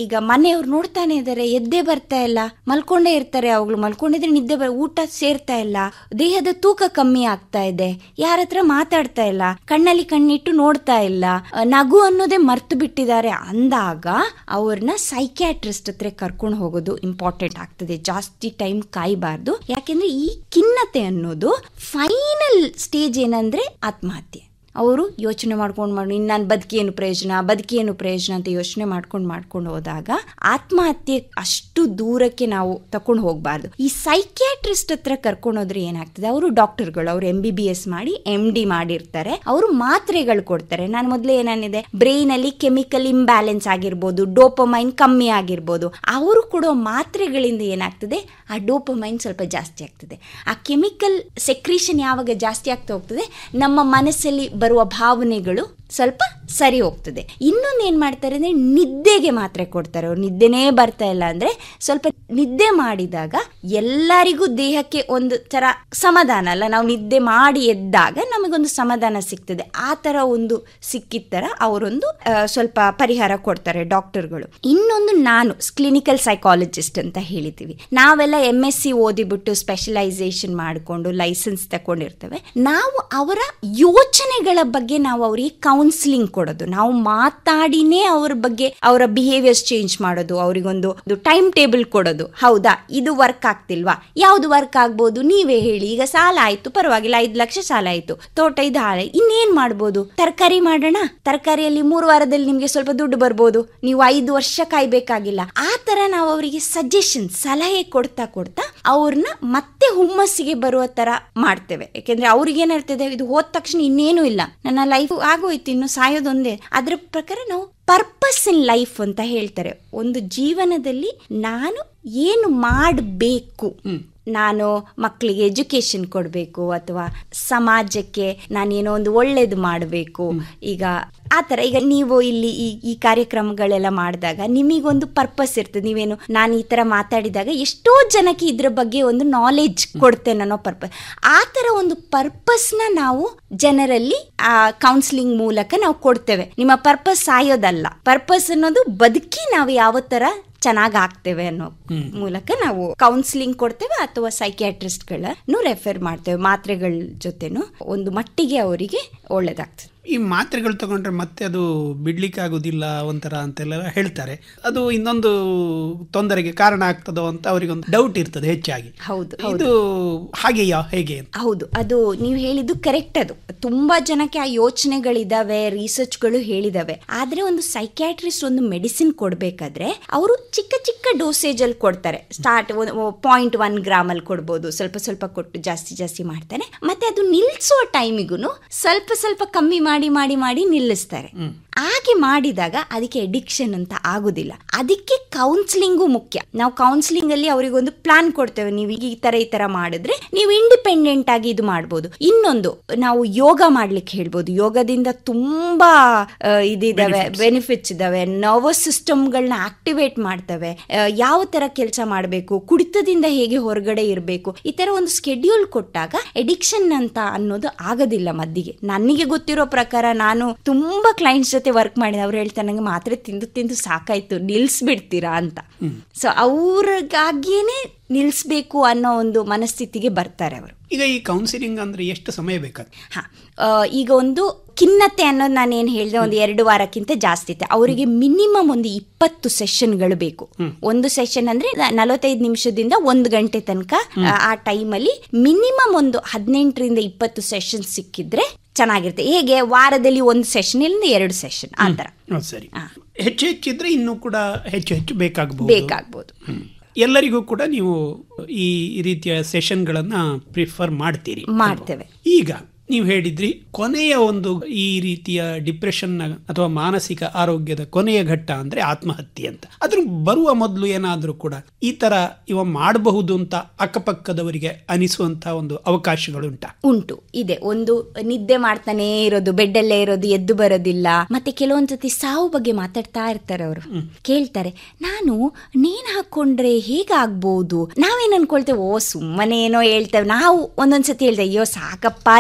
Speaker 3: ಈಗ ಮನೆಯವ್ರು ನೋಡ್ತಾನೆ ಇದ್ದಾರೆ ಎದ್ದೇ ಬರ್ತಾ ಇಲ್ಲ ಮಲ್ಕೊಂಡೇ ಇರ್ತಾರೆ ಅವುಗಳು ಮಲ್ಕೊಂಡಿದ್ರೆ ನಿದ್ದೆ ಬರ ಊಟ ಸೇರ್ತಾ ಇಲ್ಲ ದೇಹದ ತೂಕ ಕಮ್ಮಿ ಆಗ್ತಾ ಇದೆ ಯಾರ ಹತ್ರ ಮಾತಾಡ್ತಾ ಇಲ್ಲ ಕಣ್ಣಲ್ಲಿ ಕಣ್ಣಿಟ್ಟು ನೋಡ್ತಾ ಇಲ್ಲ ಆ, ನಗು ಅನ್ನೋದೇ ಮರ್ತು ಬಿಟ್ಟಿದ್ದಾರೆ ಅಂದಾಗ ಅವ್ರನ್ನ ಸೈಕ್ಯಾಟ್ರಿಸ್ಟ್ ಹತ್ರ ಕರ್ಕೊಂಡು ಹೋಗೋದು ಇಂಪಾರ್ಟೆಂಟ್ ಆಗ್ತದೆ ಜಾಸ್ತಿ ಟೈಮ್ ಕಾಯಬಾರ್ದು ಯಾಕೆಂದ್ರೆ ಈ ಖಿನ್ನತೆ ಅನ್ನೋದು ಫೈನಲ್ ಸ್ಟೇಜ್ ಏನಂದ್ರೆ ಆತ್ಮಹತ್ಯೆ ಅವರು ಯೋಚನೆ ಮಾಡ್ಕೊಂಡು ಮಾಡಿ ಇನ್ನು ನಾನು ಬದುಕೇನು ಪ್ರಯೋಜನ ಬದುಕೇನು ಪ್ರಯೋಜನ ಅಂತ ಯೋಚನೆ ಮಾಡ್ಕೊಂಡು ಮಾಡ್ಕೊಂಡು ಹೋದಾಗ ಆತ್ಮಹತ್ಯೆ ಅಷ್ಟು ದೂರಕ್ಕೆ ನಾವು ತಕೊಂಡು ಹೋಗಬಾರ್ದು ಈ ಸೈಕ್ಯಾಟ್ರಿಸ್ಟ್ ಹತ್ರ ಕರ್ಕೊಂಡೋದ್ರೆ ಏನಾಗ್ತದೆ ಅವರು ಡಾಕ್ಟರ್ಗಳು ಅವರು ಎಂ ಬಿ ಬಿ ಎಸ್ ಮಾಡಿ ಎಂ ಡಿ ಮಾಡಿರ್ತಾರೆ ಅವರು ಮಾತ್ರೆಗಳು ಕೊಡ್ತಾರೆ ನಾನು ಮೊದಲೇ ಏನೇನಿದೆ ಬ್ರೈನ್ ಅಲ್ಲಿ ಕೆಮಿಕಲ್ ಇಂಬ್ಯಾಲೆನ್ಸ್ ಆಗಿರ್ಬೋದು ಡೋಪಮೈನ್ ಕಮ್ಮಿ ಆಗಿರ್ಬೋದು ಅವರು ಕೊಡೋ ಮಾತ್ರೆಗಳಿಂದ ಏನಾಗ್ತದೆ ಆ ಡೋಪಮೈನ್ ಸ್ವಲ್ಪ ಜಾಸ್ತಿ ಆಗ್ತದೆ ಆ ಕೆಮಿಕಲ್ ಸೆಕ್ರೀಷನ್ ಯಾವಾಗ ಜಾಸ್ತಿ ಆಗ್ತಾ ಹೋಗ್ತದೆ ನಮ್ಮ ಮನಸ್ಸಲ್ಲಿ ಬರುವ ಭಾವನೆಗಳು ಸ್ವಲ್ಪ ಸರಿ ಹೋಗ್ತದೆ ಇನ್ನೊಂದು ಏನು ಮಾಡ್ತಾರೆ ಅಂದರೆ ನಿದ್ದೆಗೆ ಮಾತ್ರೆ ಕೊಡ್ತಾರೆ ಅವ್ರು ನಿದ್ದೆನೇ ಬರ್ತಾ ಇಲ್ಲ ಅಂದರೆ ಸ್ವಲ್ಪ ನಿದ್ದೆ ಮಾಡಿದಾಗ ಎಲ್ಲರಿಗೂ ದೇಹಕ್ಕೆ ಒಂದು ಥರ ಸಮಾಧಾನ ಅಲ್ಲ ನಾವು ನಿದ್ದೆ ಮಾಡಿ ಎದ್ದಾಗ ನಮಗೊಂದು ಸಮಾಧಾನ ಸಿಗ್ತದೆ ಆ ಥರ ಒಂದು ಸಿಕ್ಕಿದ ಥರ ಅವರೊಂದು ಆ, ಸ್ವಲ್ಪ ಪರಿಹಾರ ಕೊಡ್ತಾರೆ ಡಾಕ್ಟರ್ಗಳು ಇನ್ನೊಂದು ನಾನು ಕ್ಲಿನಿಕಲ್ ಸೈಕಾಲಜಿಸ್ಟ್ ಅಂತ ಹೇಳಿದ್ದೀವಿ ನಾವೆಲ್ಲ ಎಮ್ ಎಸ್ ಸಿ ಓದಿಬಿಟ್ಟು ಸ್ಪೆಷಲೈಸೇಷನ್ ಮಾಡಿಕೊಂಡು ಲೈಸೆನ್ಸ್ ತಗೊಂಡಿರ್ತೇವೆ ನಾವು ಅವರ ಯೋಚನೆಗಳ ಬಗ್ಗೆ ನಾವು ಅವರಿಗೆ ಕೌನ್ಸಿಲಿಂಗ್ ಕೊಡೋದು ನಾವು ಮಾತಾಡಿನೇ ಅವ್ರ ಬಗ್ಗೆ ಅವರ ಬಿಹೇವಿಯರ್ಸ್ ಚೇಂಜ್ ಮಾಡೋದು ಅವರಿಗೊಂದು ಟೈಮ್ ಟೇಬಲ್ ಕೊಡೋದು ಹೌದಾ ಇದು ವರ್ಕ್ ಆಗ್ತಿಲ್ವಾ ಯಾವ್ದು ವರ್ಕ್ ಆಗ್ಬೋದು ನೀವೇ ಹೇಳಿ ಈಗ ಸಾಲ ಆಯ್ತು ಪರವಾಗಿಲ್ಲ ಐದು ಲಕ್ಷ ಸಾಲ ಆಯ್ತು ತೋಟ ಇದು ಹಾಳೆ ಇನ್ನೇನ್ ಮಾಡ್ಬೋದು ತರಕಾರಿ ಮಾಡೋಣ ತರಕಾರಿಯಲ್ಲಿ ಮೂರು ವಾರದಲ್ಲಿ ನಿಮ್ಗೆ ಸ್ವಲ್ಪ ದುಡ್ಡು ಬರ್ಬೋದು ನೀವು ಐದು ವರ್ಷ ಕಾಯ್ಬೇಕಾಗಿಲ್ಲ ಆ ತರ ನಾವು ಅವರಿಗೆ ಸಜೆಷನ್ ಸಲಹೆ ಕೊಡ್ತಾ ಕೊಡ್ತಾ ಅವ್ರನ್ನ ಮತ್ತೆ ಹುಮ್ಮಸ್ಸಿಗೆ ಬರುವ ತರ ಮಾಡ್ತೇವೆ ಯಾಕೆಂದ್ರೆ ಅವ್ರಿಗೆ ಏನಿರ್ತದೆ ಇದು ಹೋದ ತಕ್ಷಣ ಇನ್ನೇನು ಇಲ್ಲ ನನ್ನ ಲೈಫ್ ಆಗೋಯ್ತು ಇನ್ನು ಸಾಯೋದೊಂದೇ ಅದ್ರ ಪ್ರಕಾರ ನಾವು ಪರ್ಪಸ್ ಇನ್ ಲೈಫ್ ಅಂತ ಹೇಳ್ತಾರೆ ಒಂದು ಜೀವನದಲ್ಲಿ ನಾನು ಏನು ಮಾಡಬೇಕು ನಾನು ಮಕ್ಕಳಿಗೆ ಎಜುಕೇಶನ್ ಕೊಡಬೇಕು ಅಥವಾ ಸಮಾಜಕ್ಕೆ ನಾನೇನೋ ಒಂದು ಒಳ್ಳೇದು ಮಾಡಬೇಕು ಈಗ ಆ ಥರ ಈಗ ನೀವು ಇಲ್ಲಿ ಈ ಈ ಕಾರ್ಯಕ್ರಮಗಳೆಲ್ಲ ಮಾಡಿದಾಗ ನಿಮಗೊಂದು ಪರ್ಪಸ್ ಇರ್ತದೆ ನೀವೇನು ನಾನು ಈ ಥರ ಮಾತಾಡಿದಾಗ ಎಷ್ಟೋ ಜನಕ್ಕೆ ಇದ್ರ ಬಗ್ಗೆ ಒಂದು ನಾಲೆಜ್ ಕೊಡ್ತೇನೆ ಅನ್ನೋ ಪರ್ಪಸ್ ಆ ಥರ ಒಂದು ಪರ್ಪಸ್ನ ನಾವು ಜನರಲ್ಲಿ ಆ ಕೌನ್ಸಿಲಿಂಗ್ ಮೂಲಕ ನಾವು ಕೊಡ್ತೇವೆ ನಿಮ್ಮ ಪರ್ಪಸ್ ಸಾಯೋದಲ್ಲ ಪರ್ಪಸ್ ಅನ್ನೋದು ಬದುಕಿ ನಾವು ಯಾವ ಥರ ಚೆನ್ನಾಗಿ ಆಗ್ತೇವೆ ಅನ್ನೋ ಮೂಲಕ ನಾವು ಕೌನ್ಸಿಲಿಂಗ್ ಕೊಡ್ತೇವೆ ಅಥವಾ ಸೈಕ್ಯಾಟ್ರಿಸ್ಟ್ಗಳನ್ನು ರೆಫರ್ ಮಾಡ್ತೇವೆ ಮಾತ್ರೆಗಳ ಜೊತೆನೂ ಒಂದು ಮಟ್ಟಿಗೆ ಅವರಿಗೆ ಒಳ್ಳೇದಾಗ್ತದೆ
Speaker 11: ಈ ಮಾತ್ರೆಗಳು ತಗೊಂಡ್ರೆ ಮತ್ತೆ ಅದು ಬಿಡ್ಲಿಕ್ಕೆ ಆಗೋದಿಲ್ಲ ಒಂಥರ ಅಂತೆಲ್ಲ ಹೇಳ್ತಾರೆ ಅದು ಇನ್ನೊಂದು ತೊಂದರೆಗೆ ಕಾರಣ ಆಗ್ತದೋ ಅಂತ ಅವರಿಗೊಂದು ಡೌಟ್ ಇರ್ತದೆ ಹೆಚ್ಚಾಗಿ
Speaker 3: ಹೌದು
Speaker 11: ಇದು ಹಾಗೆಯಾ ಹೇಗೆ ಅಂತ
Speaker 3: ಹೌದು ಅದು ನೀವು ಹೇಳಿದ್ದು ಕರೆಕ್ಟ್ ಅದು ತುಂಬಾ ಜನಕ್ಕೆ ಆ ಯೋಚನೆಗಳಿದಾವೆ ರಿಸರ್ಚ್ಗಳು ಹೇಳಿದಾವೆ ಆದ್ರೆ ಒಂದು ಸೈಕ್ಯಾಟ್ರಿಸ್ಟ್ ಒಂದು ಮೆಡಿಸಿನ್ ಕೊಡ್ಬೇಕಾದ್ರೆ ಅವರು ಚಿಕ್ಕ ಚಿಕ್ಕ ಡೋಸೇಜ್ ಅಲ್ಲಿ ಕೊಡ್ತಾರೆ ಸ್ಟಾರ್ಟ್ ಪಾಯಿಂಟ್ ಒನ್ ಗ್ರಾಮ್ ಅಲ್ಲಿ ಕೊಡ್ಬೋದು ಸ್ವಲ್ಪ ಸ್ವಲ್ಪ ಕೊಟ್ಟು ಜಾಸ್ತಿ ಜಾಸ್ತಿ ಮಾಡ್ತಾರೆ ಮತ್ತೆ ಅದು ನಿಲ್ಸುವ ಟೈಮಿಗೂ ಸ್ವಲ್ಪ ಸ್ವಲ್ಪ ಕಮ್ಮಿ ಮಾಡಿ ಮಾಡಿ ಮಾಡಿ ನಿಲ್ಲಿಸ್ತಾರೆ ಹಾಗೆ ಮಾಡಿದಾಗ ಅದಕ್ಕೆ ಎಡಿಕ್ಷನ್ ಅಂತ ಆಗುದಿಲ್ಲ ಅದಕ್ಕೆ ಕೌನ್ಸಿಲಿಂಗು ಮುಖ್ಯ ನಾವು ಕೌನ್ಸಿಲಿಂಗ್ ಅಲ್ಲಿ ಅವರಿಗೊಂದು ಪ್ಲಾನ್ ಕೊಡ್ತೇವೆ ನೀವು ಈ ತರ ಈ ತರ ಮಾಡಿದ್ರೆ ನೀವು ಇಂಡಿಪೆಂಡೆಂಟ್ ಆಗಿ ಇದು ಮಾಡ್ಬೋದು ಇನ್ನೊಂದು ನಾವು ಯೋಗ ಮಾಡ್ಲಿಕ್ಕೆ ಹೇಳ್ಬೋದು ಯೋಗದಿಂದ ತುಂಬಾ ಆ, ಇದಿದಾವೆ ಬೆನಿಫಿಟ್ಸ್ ಇದಾವೆ ನರ್ವಸ್ ಸಿಸ್ಟಮ್ಗಳನ್ನ ಆಕ್ಟಿವೇಟ್ ಮಾಡ್ತವೆ ಆ, ಯಾವ ತರ ಕೆಲಸ ಮಾಡಬೇಕು ಕುಡಿತದಿಂದ ಹೇಗೆ ಹೊರಗಡೆ ಇರಬೇಕು ಈ ತರ ಒಂದು ಸ್ಕೆಡ್ಯೂಲ್ ಕೊಟ್ಟಾಗ ಎಡಿಕ್ಷನ್ ಅಂತ ಅನ್ನೋದು ಆಗೋದಿಲ್ಲ ಮದ್ದಿಗೆ ನನಗೆ ಗೊತ್ತಿರೋ ಪ್ರಕಾರ ನಾನು ತುಂಬಾ ಕ್ಲೈಂಟ್ಸ್ ಜೊತೆ ವರ್ಕ್ ಮಾಡಿದೆ ಅವ್ರು ಹೇಳ್ತಾರೆ ನಂಗೆ ಮಾತ್ರೆ ತಿಂದು ತಿಂದು ಸಾಕಾಯ್ತು ನಿಲ್ಸ್ಬಿಡ್ತೀರಾ ಅಂತ ಸೊ ಅವ್ರಿಗಾಗಿಯೇ ನಿಲ್ಸ್ಬೇಕು ಅನ್ನೋ ಒಂದು ಮನಸ್ಥಿತಿಗೆ ಬರ್ತಾರೆ ಅವರು
Speaker 11: ಈಗ ಈ ಕೌನ್ಸಿಲಿಂಗ್ ಅಂದ್ರೆ ಎಷ್ಟು ಸಮಯ ಬೇಕಾಗ್ತದೆ
Speaker 3: ಹಾ ಆ, ಈಗ ಒಂದು ಖಿನ್ನತೆ ಅನ್ನೋದು ನಾನು ಏನು ಹೇಳಿದೆ ಒಂದು ಎರಡು ವಾರಕ್ಕಿಂತ ಜಾಸ್ತಿ ಇತ್ತೆ ಅವರಿಗೆ ಮಿನಿಮಮ್ ಒಂದು ಇಪ್ಪತ್ತು ಸೆಷನ್ಗಳು ಬೇಕು ಒಂದು ಸೆಷನ್ ಅಂದ್ರೆ ನಲವತ್ತೈದು ನಿಮಿಷದಿಂದ ಒಂದು ಗಂಟೆ ತನಕ ಆ, ಆ ಟೈಮಲ್ಲಿ ಮಿನಿಮಮ್ ಒಂದು ಹದಿನೆಂಟರಿಂದ ಇಪ್ಪತ್ತು ಸೆಷನ್ ಸಿಕ್ಕಿದ್ರೆ ಚೆನ್ನಾಗಿರುತ್ತೆ ಹೇಗೆ ವಾರದಲ್ಲಿ ಒಂದು ಸೆಷನ್ ಇಲ್ಲಿಂದ ಎರಡು ಸೆಷನ್ ಆ ಥರ
Speaker 11: ಹೌದು, ಸರಿ ಹೆಚ್ಚು ಹೆಚ್ಚಿದ್ರೆ ಇನ್ನೂ ಕೂಡ ಹೆಚ್ಚು ಹೆಚ್ಚು ಬೇಕಾಗಬಹುದು
Speaker 3: ಬೇಕಾಗ್ಬೋದು
Speaker 11: ಎಲ್ಲರಿಗೂ ಕೂಡ ನೀವು ಈ ರೀತಿಯ ಸೆಷನ್ಗಳನ್ನ ಪ್ರಿಫರ್ ಮಾಡ್ತೀರಿ
Speaker 3: ಮಾಡ್ತೇವೆ
Speaker 11: ಈಗ ನೀವು ಹೇಳಿದ್ರಿ ಕೊನೆಯ ಒಂದು ಈ ರೀತಿಯ ಡಿಪ್ರೆಷನ್ ಅಥವಾ ಮಾನಸಿಕ ಆರೋಗ್ಯದ ಕೊನೆಯ ಘಟ್ಟ ಅಂದ್ರೆ ಆತ್ಮಹತ್ಯೆ ಅಂತ ಅದ್ರ ಬರುವ ಮೊದಲು ಏನಾದ್ರೂ ಕೂಡ ಈ ತರ ಇವ ಮಾಡಬಹುದು ಅಂತ ಅಕ್ಕಪಕ್ಕದವರಿಗೆ ಅನಿಸುವಂತ ಒಂದು ಅವಕಾಶಗಳುಂಟಾ
Speaker 3: ಉಂಟು ಇದೆ ಒಂದು ನಿದ್ದೆ ಮಾಡ್ತಾನೆ ಇರೋದು ಬೆಡ್ಡಲ್ಲೇ ಇರೋದು ಎದ್ದು ಬರೋದಿಲ್ಲ ಮತ್ತೆ ಕೆಲವೊಂದ್ಸತಿ ಸಾವು ಬಗ್ಗೆ ಮಾತಾಡ್ತಾ ಇರ್ತಾರೆ ಅವರು ಕೇಳ್ತಾರೆ ನಾನು ನೇಣು ಹಾಕೊಂಡ್ರೆ ಹೇಗಾಗ್ಬೋದು ನಾವೇನ್ ಅನ್ಕೊಳ್ತೇವೆ ಓ ಸುಮ್ಮನೆ ಏನೋ ಹೇಳ್ತೇವೆ ನಾವು ಒಂದೊಂದ್ಸತಿ ಹೇಳ್ತೇವೆ ಅಯ್ಯೋ ಸಾಕಪ್ಪ ಜೀವನ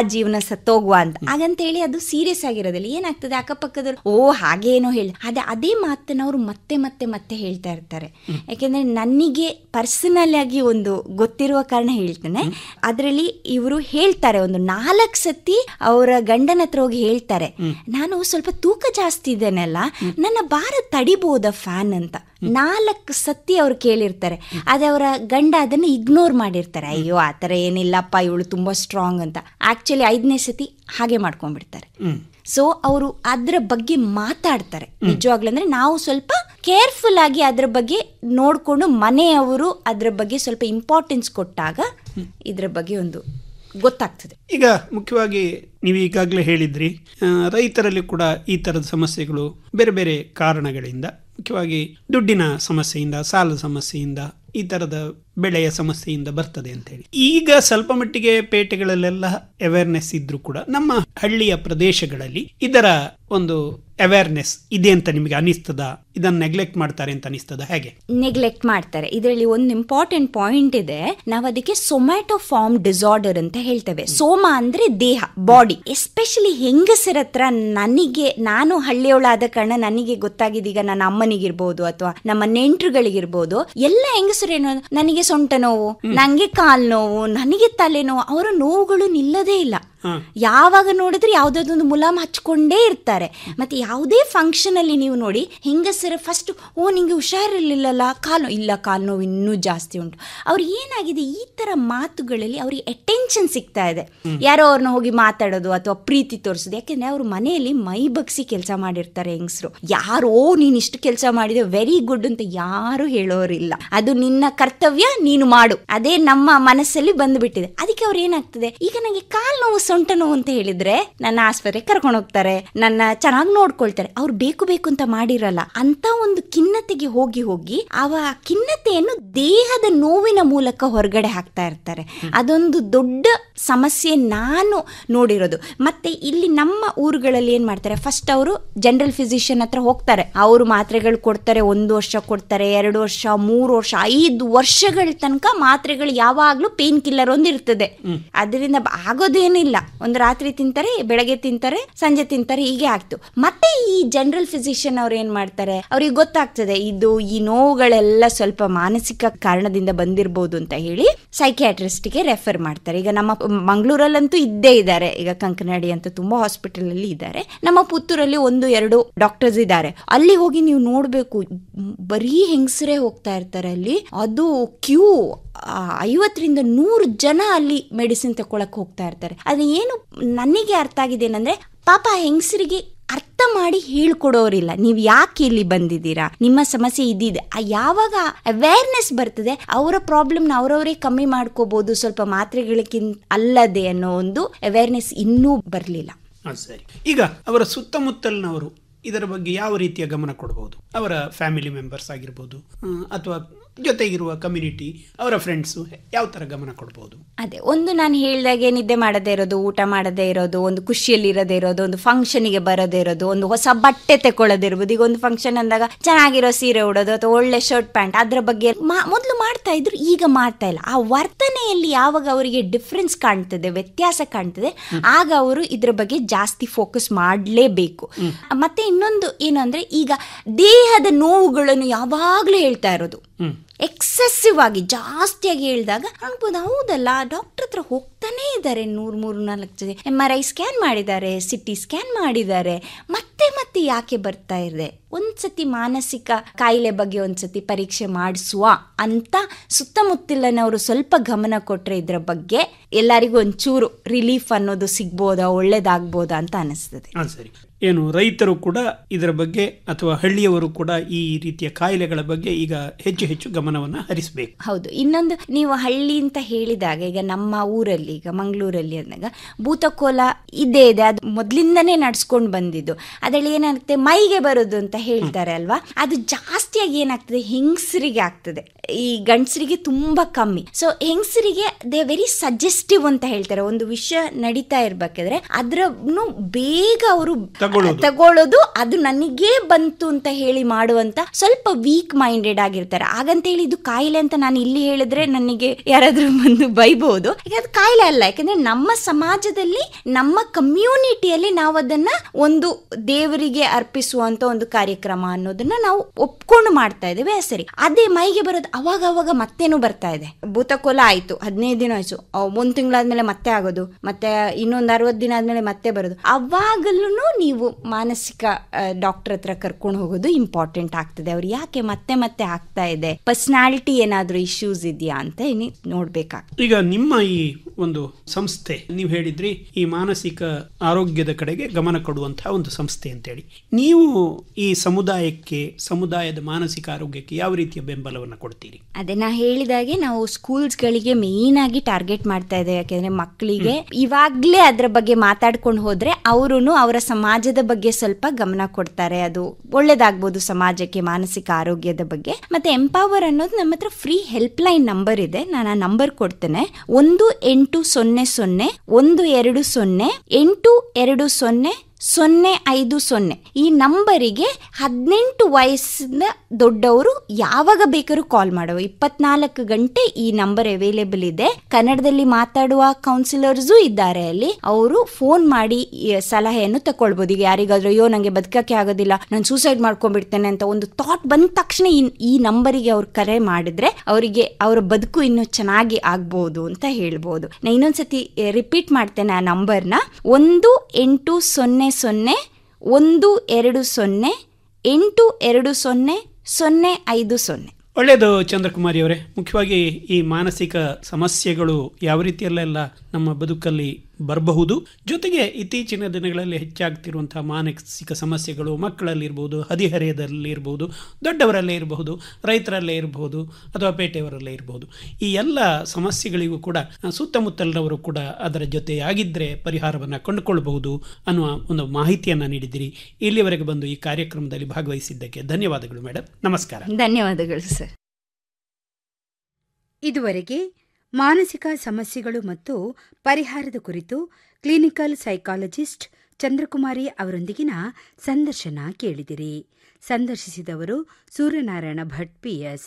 Speaker 3: ಸತ್ತೋಗುವ ಅಂತ ಹಾಗಂತ ಹೇಳಿ ಅದು ಸೀರಿಯಸ್ ಆಗಿರೋದಿಲ್ಲ ಏನಾಗ್ತದೆ ಅಕ್ಕಪಕ್ಕದವ್ರು ಓ ಹಾಗೇನೋ ಹೇಳಿ ಅದೇ ಅದೇ ಮಾತನ್ನ ಅವರು ಮತ್ತೆ ಮತ್ತೆ ಮತ್ತೆ ಹೇಳ್ತಾ ಇರ್ತಾರೆ ಯಾಕೆಂದ್ರೆ ನನಗೆ ಪರ್ಸನಲ್ ಆಗಿ ಒಂದು ಗೊತ್ತಿರುವ ಕಾರಣ ಹೇಳ್ತೇನೆ ಅದರಲ್ಲಿ ಇವರು ಹೇಳ್ತಾರೆ ಒಂದು ನಾಲ್ಕು ಸತಿ ಅವರ ಗಂಡನ ಹತ್ರ ಹೋಗಿ ಹೇಳ್ತಾರೆ ನಾನು ಸ್ವಲ್ಪ ತೂಕ ಜಾಸ್ತಿ ಇದ್ದೇನಲ್ಲ ನನ್ನ ಭಾರ ತಡಿಬಹುದ ಫ್ಯಾನ್ ಅಂತ ನಾಲ್ಕು ಸತಿ ಅವ್ರು ಕೇಳಿರ್ತಾರೆ ಅದೇ ಅವರ ಗಂಡ ಅದನ್ನ ಇಗ್ನೋರ್ ಮಾಡಿರ್ತಾರೆ ಅಯ್ಯೋ ಆ ಥರ ಏನಿಲ್ಲಪ್ಪ ಇವಳು ತುಂಬಾ ಸ್ಟ್ರಾಂಗ್ ಅಂತ ಆಕ್ಚುಲಿ ಐದನೇ ಸತಿ ಹಾಗೆ ಮಾಡ್ಕೊಂಡ್ಬಿಡ್ತಾರೆ ಸೊ ಅವರು ಅದ್ರ ಬಗ್ಗೆ ಮಾತಾಡ್ತಾರೆ ನಿಜವಾಗ್ಲೂ ಅಂದ್ರೆ ನಾವು ಸ್ವಲ್ಪ ಕೇರ್ಫುಲ್ ಆಗಿ ಅದ್ರ ಬಗ್ಗೆ ನೋಡ್ಕೊಂಡು ಮನೆಯವರು ಅದ್ರ ಬಗ್ಗೆ ಸ್ವಲ್ಪ ಇಂಪಾರ್ಟೆನ್ಸ್ ಕೊಟ್ಟಾಗ ಇದ್ರ ಬಗ್ಗೆ ಒಂದು ಗೊತ್ತಾಗ್ತದೆ
Speaker 11: ಈಗ ಮುಖ್ಯವಾಗಿ ನೀವು ಈಗಾಗಲೇ ಹೇಳಿದ್ರಿ ಆ, ರೈತರಲ್ಲಿ ಕೂಡ ಈ ಥರದ ಸಮಸ್ಯೆಗಳು ಬೇರೆ ಬೇರೆ ಕಾರಣಗಳಿಂದ ಮುಖ್ಯವಾಗಿ ದುಡ್ಡಿನ ಸಮಸ್ಯೆಯಿಂದ ಸಾಲದ ಸಮಸ್ಯೆಯಿಂದ ಈ ಥರದ ಬೆಳೆಯ ಸಮಸ್ಯೆಯಿಂದ ಬರ್ತದೆ ಅಂತ ಹೇಳಿ ಈಗ ಸ್ವಲ್ಪ ಮಟ್ಟಿಗೆ ಪೇಟೆಗಳಲ್ಲೆಲ್ಲ ಅವೇರ್ನೆಸ್ ಇದ್ರೂ ಕೂಡ ನಮ್ಮ ಹಳ್ಳಿಯ ಪ್ರದೇಶಗಳಲ್ಲಿ ಇದರ ಒಂದು ಅವೇರ್ನೆಸ್ ಇದೆ ಅಂತ ನಿಮಗೆ ಅನಿಸ್ತದ ಇದನ್ನ ನೆಗ್ಲೆಕ್ಟ್ ಮಾಡ್ತಾರೆ ಅಂತ ಅನಿಸ್ತದ ಹೇಗೆ
Speaker 3: ನೆಗ್ಲೆಕ್ಟ್ ಮಾಡ್ತಾರೆ ಇದರಲ್ಲಿ ಒಂದು ಇಂಪಾರ್ಟೆಂಟ್ ಪಾಯಿಂಟ್ ಇದೆ ನಾವು ಅದಕ್ಕೆ ಸೊಮ್ಯಾಟೊ ಫಾರ್ಮ್ ಡಿಸಾರ್ಡರ್ ಅಂತ ಹೇಳ್ತೇವೆ ಸೋಮ ಅಂದ್ರೆ ದೇಹ ಬಾಡಿ ಎಸ್ಪೆಷಲಿ ಹೆಂಗಸರ ಹತ್ರ ನನಗೆ ನಾನು ಹಳ್ಳಿಯವಳಾದ ಕಾರಣ ನನಗೆ ಗೊತ್ತಾಗಿದ್ದೀಗ ನನ್ನ ಅಮ್ಮನಿಗಿರ್ಬೋದು ಅಥವಾ ನಮ್ಮ ನೆಂಟರುಗಳಿಗಿರ್ಬೋದು ಎಲ್ಲ ಹೆಂಗಸರು ಏನು ನನಗೆ ಸೊಂಟ ನೋವು ನಂಗೆ ಕಾಲ್ ನೋವು ನನಗೆ ತಲೆ ನೋವು ಅವರ ನೋವುಗಳು ನಿಲ್ಲದೇ ಇಲ್ಲ ಯಾವಾಗ ನೋಡಿದ್ರೆ ಯಾವ್ದಾದೊಂದು ಮುಲಾಮ್ ಹಚ್ಕೊಂಡೇ ಇರ್ತಾರೆ ಮತ್ತೆ ಯಾವುದೇ ಫಂಕ್ಷನ್ ಅಲ್ಲಿ ನೀವು ನೋಡಿ ಹೆಂಗಸರ ಫಸ್ಟ್ ಓ ನಿಂಗೆ ಹುಷಾರಿರ್ಲಿಲ್ಲಲ್ಲ ಕಾಲು ಇಲ್ಲ ಕಾಲು ನೋವು ಇನ್ನೂ ಜಾಸ್ತಿ ಉಂಟು ಅವ್ರು ಏನಾಗಿದೆ ಈ ತರ ಮಾತುಗಳಲ್ಲಿ ಅವ್ರಿಗೆ ಅಟೆನ್ಷನ್ ಸಿಗ್ತಾ ಇದೆ ಯಾರೋ ಅವ್ರನ್ನ ಹೋಗಿ ಮಾತಾಡೋದು ಅಥವಾ ಪ್ರೀತಿ ತೋರಿಸೋದು ಯಾಕೆಂದ್ರೆ ಅವ್ರ ಮನೆಯಲ್ಲಿ ಮೈ ಬಗ್ಸಿ ಕೆಲಸ ಮಾಡಿರ್ತಾರೆ ಹೆಂಗಸರು ಯಾರೋ ನೀನ್ ಇಷ್ಟು ಕೆಲಸ ಮಾಡಿದೆ ವೆರಿ ಗುಡ್ ಅಂತ ಯಾರು ಹೇಳೋರಿಲ್ಲ ಅದು ನಿನ್ನ ಕರ್ತವ್ಯ ನೀನು ಮಾಡು ಅದೇ ನಮ್ಮ ಮನಸ್ಸಲ್ಲಿ ಬಂದ್ಬಿಟ್ಟಿದೆ ಅದಕ್ಕೆ ಅವ್ರು ಏನಾಗ್ತದೆ ಈಗ ನನಗೆ ಕಾಲ್ ನೋವು ಸೊಂಟ ನೋವು ಅಂತ ಹೇಳಿದ್ರೆ ನನ್ನ ಆಸ್ಪತ್ರೆಗೆ ಕರ್ಕೊಂಡು ಹೋಗ್ತಾರೆ ನನ್ನ ಚೆನ್ನಾಗಿ ನೋಡ್ಕೊಳ್ತಾರೆ ಅವ್ರು ಬೇಕು ಬೇಕು ಅಂತ ಮಾಡಿರಲ್ಲ ಅಂತ ಒಂದು ಖಿನ್ನತೆಗೆ ಹೋಗಿ ಹೋಗಿ ಅವ ಖಿನ್ನತೆಯನ್ನು ದೇಹದ ನೋವಿನ ಮೂಲಕ ಹೊರಗಡೆ ಹಾಕ್ತಾ ಇರ್ತಾರೆ ಅದೊಂದು ದೊಡ್ಡ ಸಮಸ್ಯೆ ನಾನು ನೋಡಿರೋದು ಮತ್ತೆ ಇಲ್ಲಿ ನಮ್ಮ ಊರುಗಳಲ್ಲಿ ಏನ್ ಮಾಡ್ತಾರೆ ಫಸ್ಟ್ ಅವರು ಜನರಲ್ ಫಿಸಿಷಿಯನ್ ಹತ್ರ ಹೋಗ್ತಾರೆ ಅವರು ಮಾತ್ರೆಗಳು ಕೊಡ್ತಾರೆ ಒಂದು ವರ್ಷ ಕೊಡ್ತಾರೆ ಎರಡು ವರ್ಷ ಮೂರು ವರ್ಷ ಐದು ವರ್ಷಗಳ ತನಕ ಮಾತ್ರೆಗಳು ಯಾವಾಗ್ಲೂ ಪೇನ್ ಕಿಲ್ಲರ್ ಒಂದು ಇರ್ತದೆ ಅದರಿಂದ ಬ- ಆಗೋದೇನಿಲ್ಲ ಒಂದು ರಾತ್ರಿ ತಿಂತಾರೆ ಬೆಳಗ್ಗೆ ತಿಂತಾರೆ ಸಂಜೆ ತಿಂತಾರೆ ಹೀಗೆ ಆಗ್ತು ಮತ್ತೆ ಈ ಜನರಲ್ ಫಿಸಿಷಿಯನ್ ಅವ್ರು ಏನ್ ಮಾಡ್ತಾರೆ ಅವ್ರಿಗೆ ಗೊತ್ತಾಗ್ತದೆ ಇದು ಈ ನೋವುಗಳೆಲ್ಲ ಸ್ವಲ್ಪ ಮಾನಸಿಕ ಕಾರಣದಿಂದ ಬಂದಿರಬಹುದು ಅಂತ ಹೇಳಿ psychiatrist ಗೆ ರೆಫರ್ ಮಾಡ್ತಾರೆ ಈಗ ನಮ್ಮ ಮಂಗಳೂರಲ್ಲಂತೂ ಇದ್ದೇ ಇದ್ದಾರೆ ಈಗ ಕಂಕನಾಡಿ ಅಂತ ತುಂಬಾ ಹಾಸ್ಪಿಟಲ್ ಅಲ್ಲಿ ಇದ್ದಾರೆ ನಮ್ಮ ಪುತ್ತೂರಲ್ಲಿ ಒಂದು ಎರಡು ಡಾಕ್ಟರ್ಸ್ ಇದ್ದಾರೆ ಅಲ್ಲಿ ಹೋಗಿ ನೀವು ನೋಡ್ಬೇಕು ಮ್, ಬರೀ ಹೆಂಗಸರೇ ಹೋಗ್ತಾ ಇರ್ತಾರೆ ಅಲ್ಲಿ ಅದು ಕ್ಯೂ ಐವತ್ತರಿಂದ ನೂರು ಜನ ಅಲ್ಲಿ ಮೆಡಿಸಿನ್ ತಗೊಳಕ್ ಹೋಗ್ತಾ ಇರ್ತಾರೆ ಅದು ಏನು ನನಗೆ ಅರ್ಥ ಆಗಿದೆ ಏನಂದ್ರೆ ಪಾಪ ಹೆಂಗಸರಿಗೆ ಅರ್ಥ ಮಾಡಿ ಹೇಳ್ಕೊಡೋರಿಲ್ಲ ನೀವು ಯಾಕೆ ಇಲ್ಲಿ ಬಂದಿದ್ದೀರಾ ನಿಮ್ಮ ಸಮಸ್ಯೆ ಇದಿದೆ ಆ ಯಾವಾಗ ಅವೇರ್ನೆಸ್ ಬರ್ತದೆ ಅವರ ಪ್ರಾಬ್ಲಮ್ನ ಅವರವರೇ ಕಮ್ಮಿ ಮಾಡ್ಕೋಬಹುದು ಸ್ವಲ್ಪ ಮಾತ್ರೆಗಳಿಗಿಂತ ಅಲ್ಲದೆ ಅನ್ನೋ ಒಂದು ಅವೇರ್ನೆಸ್ ಇನ್ನೂ ಬರಲಿಲ್ಲ
Speaker 11: ಹಾಂ ಸರಿ ಈಗ ಅವರ ಸುತ್ತಮುತ್ತಲಿನವರು ಇದರ ಬಗ್ಗೆ ಯಾವ ರೀತಿಯ ಗಮನ ಕೊಡಬಹುದು ಅವರ ಫ್ಯಾಮಿಲಿ ಮೆಂಬರ್ಸ್ ಆಗಿರ್ಬೋದು ಹ್ಮ್, ಅಥವಾ ಜೊತೆಗಿರುವ ಕಮ್ಯುನಿಟಿ ಅವರ ಫ್ರೆಂಡ್ಸು ಯಾವ ಥರ ಗಮನ ಕೊಡ್ಬೋದು
Speaker 3: ಅದೇ ಒಂದು ನಾನು ಹೇಳ್ದಾಗೆ ನಿದ್ದೆ ಮಾಡದೇ ಇರೋದು ಊಟ ಮಾಡದೇ ಇರೋದು ಒಂದು ಖುಷಿಯಲ್ಲಿ ಇರದೇ ಇರೋದು ಒಂದು ಫಂಕ್ಷನ್ಗೆ ಬರದೇ ಇರೋದು ಒಂದು ಹೊಸ ಬಟ್ಟೆ ತಕೊಳ್ಳದೇ ಇರ್ಬೋದು ಈಗ ಒಂದು ಫಂಕ್ಷನ್ ಅಂದಾಗ ಚೆನ್ನಾಗಿರೋ ಸೀರೆ ಉಡೋದು ಅಥವಾ ಒಳ್ಳೆ ಶರ್ಟ್ ಪ್ಯಾಂಟ್ ಅದ್ರ ಬಗ್ಗೆ ಮಾ- ಮೊದಲು ಮಾಡ್ತಾ ಇದ್ರು ಈಗ ಮಾಡ್ತಾ ಇಲ್ಲ ಆ ವರ್ತನೆಯಲ್ಲಿ ಯಾವಾಗ ಅವರಿಗೆ ಡಿಫ್ರೆನ್ಸ್ ಕಾಣ್ತದೆ ವ್ಯತ್ಯಾಸ ಕಾಣ್ತದೆ ಆಗ ಅವರು ಇದ್ರ ಬಗ್ಗೆ ಜಾಸ್ತಿ ಫೋಕಸ್ ಮಾಡಲೇಬೇಕು ಮತ್ತೆ ಇನ್ನೊಂದು ಏನು ಅಂದ್ರೆ ಈಗ ದೇಹದ ನೋವುಗಳನ್ನು ಯಾವಾಗ್ಲೂ ಹೇಳ್ತಾ ಇರೋದು ಎಕ್ಸೆಸಿವ್ ಆಗಿ ಜಾಸ್ತಿಯಾಗಿ ಹೇಳಿದಾಗ ಅನ್ಬೋದು ಹೌದಲ್ಲ ಡಾಕ್ಟರ್ ಹತ್ರ ಹೋಗ್ತಾನೆ ಇದ್ದಾರೆ ನೂರ್ ಮೂರು ನಾಲ್ಕು ಜನ ಎಮ್ ಆರ್ ಐ ಸ್ಕ್ಯಾನ್ ಮಾಡಿದ್ದಾರೆ ಸಿಟಿ ಸ್ಕ್ಯಾನ್ ಮಾಡಿದ್ದಾರೆ ಮತ್ತೆ ಮತ್ತೆ ಯಾಕೆ ಬರ್ತಾ ಇದೆ ಒಂದ್ಸತಿ ಮಾನಸಿಕ ಕಾಯಿಲೆ ಬಗ್ಗೆ ಒಂದ್ಸತಿ ಪರೀಕ್ಷೆ ಮಾಡಿಸುವ ಅಂತ ಸುತ್ತಮುತ್ತಲಿನವರು ಸ್ವಲ್ಪ ಗಮನ ಕೊಟ್ರೆ ಇದ್ರ ಬಗ್ಗೆ ಎಲ್ಲರಿಗೂ ಒಂಚೂರು ರಿಲೀಫ್ ಅನ್ನೋದು ಸಿಗ್ಬೋದಾ ಒಳ್ಳೇದಾಗ್ಬೋದಾ ಅಂತ ಅನಿಸ್ತದೆ
Speaker 11: ಹಾಂ ಸರಿ ಏನು ರೈತರು ಕೂಡ ಇದರ ಬಗ್ಗೆ ಅಥವಾ ಹಳ್ಳಿಯವರು ಕೂಡ ಈ ರೀತಿಯ ಕಾಯಿಲೆಗಳ ಬಗ್ಗೆ ಈಗ ಹೆಚ್ಚು ಹೆಚ್ಚು ಗಮನವನ್ನು ಹರಿಸಬೇಕು
Speaker 3: ಹೌದು ಇನ್ನೊಂದು ನೀವು ಹಳ್ಳಿ ಅಂತ ಹೇಳಿದಾಗ ಈಗ ನಮ್ಮ ಊರಲ್ಲಿ ಈಗ ಮಂಗಳೂರಲ್ಲಿ ಅಂದಾಗ ಭೂತಕೋಲ ಇದೇ ಇದೆ ಅದು ಮೊದಲಿಂದನೇ ನಡ್ಸ್ಕೊಂಡು ಬಂದಿದ್ದು ಅದರಲ್ಲಿ ಏನಾಗುತ್ತೆ ಮೈಗೆ ಬರೋದು ಅಂತ ಹೇಳ್ತಾರೆ ಅಲ್ವಾ ಅದು ಜಾಸ್ತಿಯಾಗಿ ಏನಾಗ್ತದೆ ಹೆಂಗಸರಿಗೆ ಆಗ್ತದೆ ಈ ಗಂಡಸರಿಗೆ ತುಂಬಾ ಕಮ್ಮಿ ಸೊ ಹೆಂಗಸರಿಗೆ ದೇ ವೆರಿ ಸಜೆಸ್ಟಿವ್ ಅಂತ ಹೇಳ್ತಾರೆ ಒಂದು ವಿಷಯ ನಡೀತಾ ಇರ್ಬೇಕಾದ್ರೆ ಅದ್ರನ್ನು ಬೇಗ ಅವರು
Speaker 11: ತಗೊಳ್ಳೋದು.
Speaker 3: ತಗೊಳ್ಳೋದು ಅದು ನನಗೇ ಬಂತು ಅಂತ ಹೇಳಿ ಮಾಡುವಂತ ಸ್ವಲ್ಪ ವೀಕ್ ಮೈಂಡೆಡ್ ಆಗಿರ್ತಾರೆ ಹಾಗಂತ ಹೇಳಿ ಇದು ಕಾಯಿಲೆ ಅಂತ ನಾನು ಇಲ್ಲಿ ಹೇಳಿದ್ರೆ ನನಗೆ ಯಾರಾದ್ರೂ ಬಂದು ಬೈಬಹುದು ಈಗ ಅದು ಕಾಯಿಲೆ ಅಲ್ಲ ಯಾಕಂದ್ರೆ ನಮ್ಮ ಸಮಾಜದಲ್ಲಿ ನಮ್ಮ ಕಮ್ಯುನಿಟಿಯಲ್ಲಿ ನಾವು ಅದನ್ನ ಒಂದು ದೇವರಿಗೆ ಅರ್ಪಿಸುವಂತ ಒಂದು ಕಾರ್ಯಕ್ರಮ ಅನ್ನೋದನ್ನ ನಾವು ಒಪ್ಕೊಂಡು ಮಾಡ್ತಾ ಇದ್ದೇವೆ ಸರಿ ಅದೇ ಮೈಗೆ ಬರೋದು ಅವಾಗ ಅವಾಗ ಮತ್ತೇನು ಬರ್ತಾ ಇದೆ ಭೂತಕೋಲ ಆಯ್ತು ಹದಿನೈದು ದಿನ ಆಯ್ತು ಅವ್ ಒಂದ್ ತಿಂಗಳಾದ್ಮೇಲೆ ಮತ್ತೆ ಆಗೋದು ಮತ್ತೆ ಇನ್ನೊಂದು ಅರವತ್ತು ದಿನ ಆದ್ಮೇಲೆ ಮತ್ತೆ ಬರೋದು ಅವಾಗಲೂ ನೀವು ಮಾನಸಿಕ ಡಾಕ್ಟರ್ ಹತ್ರ ಕರ್ಕೊಂಡು ಹೋಗೋದು ಇಂಪಾರ್ಟೆಂಟ್ ಆಗ್ತದೆ ಅವ್ರು ಯಾಕೆ ಮತ್ತೆ ಮತ್ತೆ ಆಗ್ತಾ ಇದೆ ಪರ್ಸನಾಲಿಟಿ ಏನಾದ್ರೂ ಇಶ್ಯೂಸ್ ಇದೆಯಾ ಅಂತ ಇನಿ ನೋಡ್ಬೇಕಾಗ್ತದೆ
Speaker 11: ಈಗ ನಿಮ್ಮ ಈ ಒಂದು ಸಂಸ್ಥೆ ನೀವು ಹೇಳಿದ್ರಿ ಈ ಮಾನಸಿಕ ಆರೋಗ್ಯದ ಕಡೆಗೆ ಗಮನ ಕೊಡುವಂತಹ ಒಂದು ಸಂಸ್ಥೆ ಅಂತೇಳಿ ನೀವು ಈ ಸಮುದಾಯಕ್ಕೆ ಸಮುದಾಯದ ಮಾನಸಿಕ ಆರೋಗ್ಯಕ್ಕೆ ಯಾವ ರೀತಿಯ ಬೆಂಬಲವನ್ನು ಕೊಡ್ತೀರಿ
Speaker 3: ಅದೇ ನಾ ಹೇಳಿದಾಗೆ ನಾವು ಸ್ಕೂಲ್ಸ್ಗಳಿಗೆ ಮೇನ್ ಆಗಿ ಟಾರ್ಗೆಟ್ ಮಾಡ್ತಾ ಇದ್ದೇವೆ ಯಾಕೆಂದ್ರೆ ಮಕ್ಕಳಿಗೆ ಇವಾಗ್ಲೇ ಅದ್ರ ಬಗ್ಗೆ ಮಾತಾಡ್ಕೊಂಡು ಹೋದ್ರೆ ಅವರು ಅವರ ಸಮಾಜದ ಬಗ್ಗೆ ಸ್ವಲ್ಪ ಗಮನ ಕೊಡ್ತಾರೆ ಅದು ಒಳ್ಳೇದಾಗ್ಬೋದು ಸಮಾಜಕ್ಕೆ ಮಾನಸಿಕ ಆರೋಗ್ಯದ ಬಗ್ಗೆ ಮತ್ತೆ ಎಂಪವರ್ ಅನ್ನೋದು ನಮ್ಮ ಹತ್ರ ಫ್ರೀ ಹೆಲ್ಪ್ ಲೈನ್ ನಂಬರ್ ಇದೆ ನಾನು ಆ ನಂಬರ್ ಕೊಡ್ತೇನೆ ಒಂದು ಎಂಟು ಸೊನ್ನೆ ಸೊನ್ನೆ ಒಂದು ಎರಡು ಸೊನ್ನೆ ಎಂಟು ಎರಡು ಸೊನ್ನೆ ಸೊನ್ನೆ ಐದು ಸೊನ್ನೆ ಈ ನಂಬರಿಗೆ ಹದಿನೆಂಟು ವಯಸ್ಸಿನ ದೊಡ್ಡವರು ಯಾವಾಗ ಬೇಕಾದ್ರೂ ಕಾಲ್ ಮಾಡುವ ಇಪ್ಪತ್ನಾಲ್ಕು ಗಂಟೆ ಈ ನಂಬರ್ ಅವೈಲೇಬಲ್ ಇದೆ ಕನ್ನಡದಲ್ಲಿ ಮಾತಾಡುವ ಕೌನ್ಸಿಲರ್ಸು ಇದ್ದಾರೆ ಅಲ್ಲಿ ಅವರು ಫೋನ್ ಮಾಡಿ ಈ ಸಲಹೆಯನ್ನು ತಕೊಳ್ಬಹುದು ಈಗ ಯಾರಿಗಾದ್ರೂ ಅಯ್ಯೋ ನಂಗೆ ಬದುಕಕ್ಕೆ ಆಗೋದಿಲ್ಲ ನಾನು ಸೂಸೈಡ್ ಮಾಡ್ಕೊಂಡ್ಬಿಡ್ತೇನೆ ಅಂತ ಒಂದು ಥಾಟ್ ಬಂದ ತಕ್ಷಣ ಈ ಈ ನಂಬರಿಗೆ ಅವ್ರು ಕರೆ ಮಾಡಿದ್ರೆ ಅವರಿಗೆ ಅವರ ಬದುಕು ಇನ್ನೂ ಚೆನ್ನಾಗಿ ಆಗ್ಬಹುದು ಅಂತ ಹೇಳ್ಬೋದು ನಾ ಇನ್ನೊಂದ್ಸತಿ ರಿಪೀಟ್ ಮಾಡ್ತೇನೆ ಆ ನಂಬರ್ನ ಒಂದು ಎಂಟು ಸೊನ್ನೆ ಸೊನ್ನೆ ಒಂದು ಎರಡು ಸೊನ್ನೆ ಎಂಟು ಎರಡು ಸೊನ್ನೆ ಸೊನ್ನೆ ಐದು ಸೊನ್ನೆ
Speaker 11: ಒಳ್ಳೆಯದು ಚಂದ್ರಕುಮಾರಿ ಅವರೇ ಮುಖ್ಯವಾಗಿ ಈ ಮಾನಸಿಕ ಸಮಸ್ಯೆಗಳು ಯಾವ ರೀತಿಯಲ್ಲೆಲ್ಲ ನಮ್ಮ ಬದುಕಲ್ಲಿ ಬರಬಹುದು ಜೊತೆಗೆ ಇತ್ತೀಚಿನ ದಿನಗಳಲ್ಲಿ ಹೆಚ್ಚಾಗ್ತಿರುವಂತಹ ಮಾನಸಿಕ ಸಮಸ್ಯೆಗಳು ಮಕ್ಕಳಲ್ಲಿರ್ಬೋದು ಹದಿಹರೆಯದಲ್ಲಿ ಇರ್ಬೋದು ದೊಡ್ಡವರಲ್ಲೇ ಇರಬಹುದು ರೈತರಲ್ಲೇ ಇರಬಹುದು ಅಥವಾ ಪೇಟೆಯವರಲ್ಲೇ ಇರಬಹುದು ಈ ಎಲ್ಲ ಸಮಸ್ಯೆಗಳಿಗೂ ಕೂಡ ಸುತ್ತಮುತ್ತಲಿನವರು ಕೂಡ ಅದರ ಜೊತೆಯಾಗಿದ್ದರೆ ಪರಿಹಾರವನ್ನು ಕಂಡುಕೊಳ್ಬಹುದು ಅನ್ನುವ ಒಂದು ಮಾಹಿತಿಯನ್ನು ನೀಡಿದ್ದೀರಿ ಇಲ್ಲಿವರೆಗೆ ಬಂದು ಈ ಕಾರ್ಯಕ್ರಮದಲ್ಲಿ ಭಾಗವಹಿಸಿದ್ದಕ್ಕೆ ಧನ್ಯವಾದಗಳು ಮೇಡಮ್ ನಮಸ್ಕಾರ
Speaker 3: ಧನ್ಯವಾದಗಳು ಸರ್
Speaker 2: ಇದುವರೆಗೆ ಮಾನಸಿಕ ಸಮಸ್ಯೆಗಳು ಮತ್ತು ಪರಿಹಾರದ ಕುರಿತು ಕ್ಲಿನಿಕಲ್ ಸೈಕಾಲಜಿಸ್ಟ್ ಚಂದ್ರಕುಮಾರಿ ಅವರೊಂದಿಗಿನ ಸಂದರ್ಶನ ಕೇಳಿದಿರಿ ಸಂದರ್ಶಿಸಿದವರು ಸೂರ್ಯನಾರಾಯಣ ಭಟ್ ಪಿಎಸ್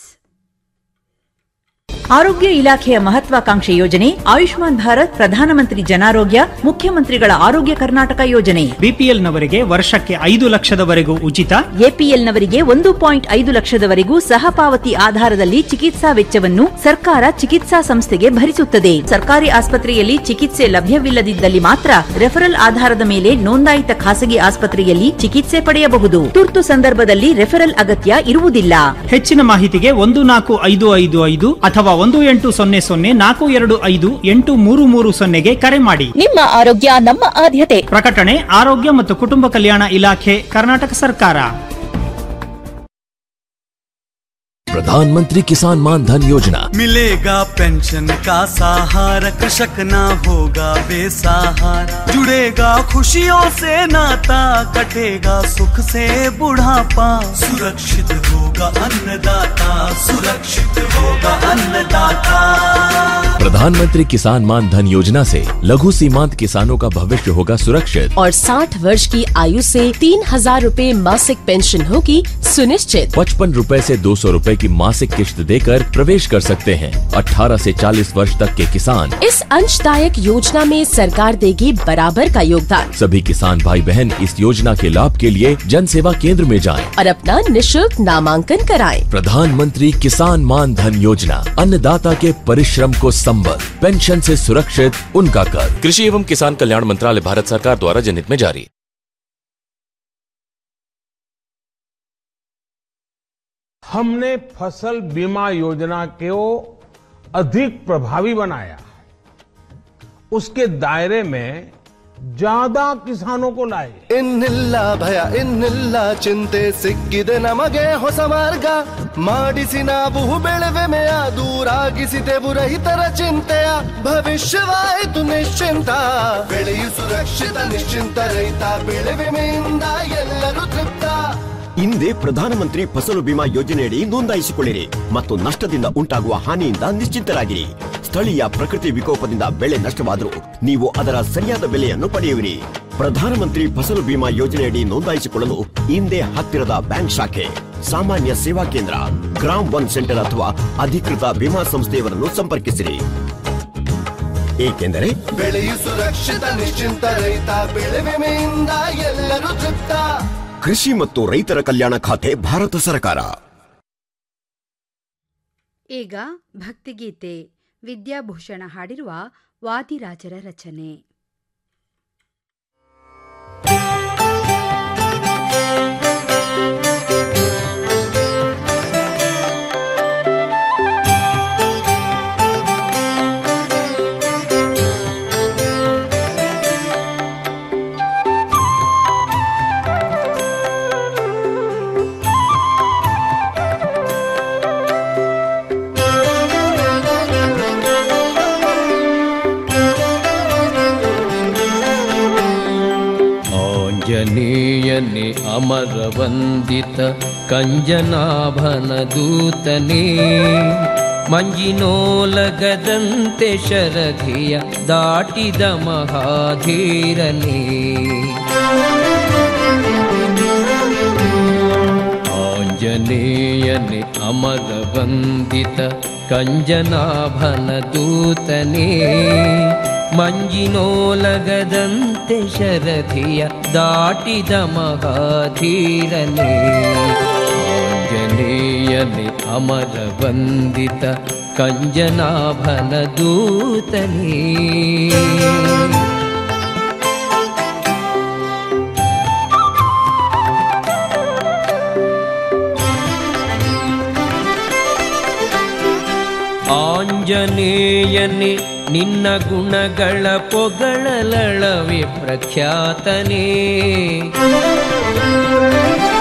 Speaker 10: ಆರೋಗ್ಯ ಇಲಾಖೆಯ ಮಹತ್ವಾಕಾಂಕ್ಷೆ ಯೋಜನೆ ಆಯುಷ್ಮಾನ್ ಭಾರತ್ ಪ್ರಧಾನಮಂತ್ರಿ ಜನಾರೋಗ್ಯ ಮುಖ್ಯಮಂತ್ರಿಗಳ ಆರೋಗ್ಯ ಕರ್ನಾಟಕ ಯೋಜನೆ
Speaker 14: ಬಿಪಿಎಲ್ ನವರಿಗೆ ವರ್ಷಕ್ಕೆ ಐದು ಲಕ್ಷದವರೆಗೂ ಉಚಿತ
Speaker 10: ಎಪಿಎಲ್ ನವರಿಗೆ ಒಂದು ಪಾಯಿಂಟ್ ಐದು ಲಕ್ಷದವರೆಗೂ ಸಹಪಾವತಿ ಆಧಾರದಲ್ಲಿ ಚಿಕಿತ್ಸಾ ವೆಚ್ಚವನ್ನು ಸರ್ಕಾರ ಚಿಕಿತ್ಸಾ ಸಂಸ್ಥೆಗೆ ಭರಿಸುತ್ತದೆ ಸರ್ಕಾರಿ ಆಸ್ಪತ್ರೆಯಲ್ಲಿ ಚಿಕಿತ್ಸೆ ಲಭ್ಯವಿಲ್ಲದಿದ್ದಲ್ಲಿ ಮಾತ್ರ ರೆಫರಲ್ ಆಧಾರದ ಮೇಲೆ ನೋಂದಾಯಿತ ಖಾಸಗಿ ಆಸ್ಪತ್ರೆಯಲ್ಲಿ ಚಿಕಿತ್ಸೆ ಪಡೆಯಬಹುದು ತುರ್ತು ಸಂದರ್ಭದಲ್ಲಿ ರೆಫರಲ್ ಅಗತ್ಯ ಇರುವುದಿಲ್ಲ
Speaker 14: ಹೆಚ್ಚಿನ ಮಾಹಿತಿಗೆ ಒಂದು ನಾಲ್ಕು ಐದು ಐದು ಐದು ಅಥವಾ ಒಂದು ಎಂಟು ಸೊನ್ನೆ ಸೊನ್ನೆ ನಾಲ್ಕು ಎರಡು ಐದು ಎಂಟು ಮೂರು ಮೂರು ಸೊನ್ನೆಗೆ ಕರೆ ಮಾಡಿ
Speaker 12: ನಿಮ್ಮ ಆರೋಗ್ಯ ನಮ್ಮ ಆದ್ಯತೆ
Speaker 14: ಪ್ರಕಟಣೆ ಆರೋಗ್ಯ ಮತ್ತು ಕುಟುಂಬ ಕಲ್ಯಾಣ ಇಲಾಖೆ ಕರ್ನಾಟಕ ಸರ್ಕಾರ
Speaker 8: प्रधानमंत्री किसान मान धन योजना
Speaker 15: मिलेगा पेंशन का सहारा कृषक ना होगा बेसहारा जुड़ेगा खुशियों से नाता कटेगा सुख से बुढ़ापा सुरक्षित होगा अन्नदाता सुरक्षित होगा अन्नदाता
Speaker 8: प्रधानमंत्री किसान मान धन योजना से लघु सीमांत किसानों का भविष्य होगा सुरक्षित
Speaker 16: और 60 वर्ष की आयु से तीन हजार रूपए मासिक पेंशन होगी सुनिश्चित
Speaker 8: पचपन रूपए से दो सौ रूपए की मासिक किश्त देकर प्रवेश कर सकते हैं 18 से 40 वर्ष तक के किसान
Speaker 16: इस अंशदायक योजना में सरकार देगी बराबर का योगदान
Speaker 8: सभी किसान भाई बहन इस योजना के लाभ के लिए जन सेवा केंद्र में जाएं।
Speaker 16: और अपना निशुल्क नामांकन कराएं।
Speaker 8: प्रधानमंत्री किसान मान धन योजना अन्नदाता के परिश्रम को संबल पेंशन से सुरक्षित उनका कर कृषि एवं किसान कल्याण मंत्रालय भारत सरकार द्वारा जनहित में जारी
Speaker 17: हमने फसल बीमा योजना को अधिक प्रभावी बनाया उसके दायरे में ज्यादा ಕಿಸಾನೋ को लाए
Speaker 18: ಇನ್ನಿಲ್ಲ ಭಯ ಇನ್ನಿಲ್ಲ ಚಿಂತೆ ಸಿಕ್ಕಿದೆ ನಮಗೆ ಹೊಸ ಮಾರ್ಗ ಮಾಡಿಸಿ ನಾವು ಬೆಳೆವೆಮೆಯ ದೂರಾಗಿಸಿದೆವು ರೈತರ ಚಿಂತೆಯ ಭವಿಷ್ಯವಾಯಿತು ನಿಶ್ಚಿಂತ ಬೆಳೆಯು ಸುರಕ್ಷಿತ ನಿಶ್ಚಿಂತ ರೈತ ಬೆಳೆ ವಿಮೆಯಿಂದ ಎಲ್ಲರೂ ತೃಪ್ತ
Speaker 19: ಹಿಂದೆ ಪ್ರಧಾನಮಂತ್ರಿ ಫಸಲು ಬಿಮಾ ಯೋಜನೆಯಡಿ ನೋಂದಾಯಿಸಿಕೊಳ್ಳಿರಿ ಮತ್ತು ನಷ್ಟದಿಂದ ಉಂಟಾಗುವ ಹಾನಿಯಿಂದ ನಿಶ್ಚಿಂತರಾಗಿರಿ ಸ್ಥಳೀಯ ಪ್ರಕೃತಿ ವಿಕೋಪದಿಂದ ಬೆಳೆ ನಷ್ಟವಾದರೂ ನೀವು ಅದರ ಸರಿಯಾದ ಬೆಲೆಯನ್ನು ಪಡೆಯುವಿರಿ ಪ್ರಧಾನಮಂತ್ರಿ ಫಸಲು ಬಿಮಾ ಯೋಜನೆಯಡಿ ನೋಂದಾಯಿಸಿಕೊಳ್ಳಲು ಹಿಂದೆ ಹತ್ತಿರದ ಬ್ಯಾಂಕ್ ಶಾಖೆ ಸಾಮಾನ್ಯ ಸೇವಾ ಕೇಂದ್ರ ಗ್ರಾಮ್ ಒನ್ ಸೆಂಟರ್ ಅಥವಾ ಅಧಿಕೃತ ವಿಮಾ ಸಂಸ್ಥೆಯವರನ್ನು ಸಂಪರ್ಕಿಸಿರಿ ಏಕೆಂದರೆ
Speaker 18: ಬೆಳೆಯು ಸುರಕ್ಷಿತ ನಿಶ್ಚಿಂತ ರೈತ ಬೆಳೆ ವಿಮೆಯಿಂದ ಎಲ್ಲರೂ ತೃಪ್ತ
Speaker 19: ಕೃಷಿ ಮತ್ತು ರೈತರ ಕಲ್ಯಾಣ ಖಾತೆ ಭಾರತ ಸರ್ಕಾರ
Speaker 2: ಈಗ ಭಕ್ತಿಗೀತೆ ವಿದ್ಯಾಭೂಷಣ ಹಾಡಿರುವ ವಾದಿರಾಜರ ರಚನೆ
Speaker 20: ಆಂಜನೇಯನೇ ಅಮರವಂದಿತ ಕಂಜನಾಭನ ದೂತನೇ ಮಂಜಿನೋಲಗದಂತೆ ಶರಧಿಯ ದಾಟಿದ ಮಹಾಧೀರನೇ ಆಂಜನೇಯನೇ ಅಮರವಂದಿತ ಕಂಜನಾಭನ ದೂತನೇ ಮಂಜಿನೋಲಗದಂತೆ ಶರಧಿಯ ದಾಟಿದ ಮಹಾಧೀರನೇ ಆಂಜನೇಯನೇ ಅಮರವಂದಿತ ಕಂಜನಾಭನ ದೂತನೇ ಆಂಜನೇಯನೇ ನಿನ್ನ ಗುಣಗಳ ಪೊಗಳಲಳವೆ ಪ್ರಖ್ಯಾತನೇ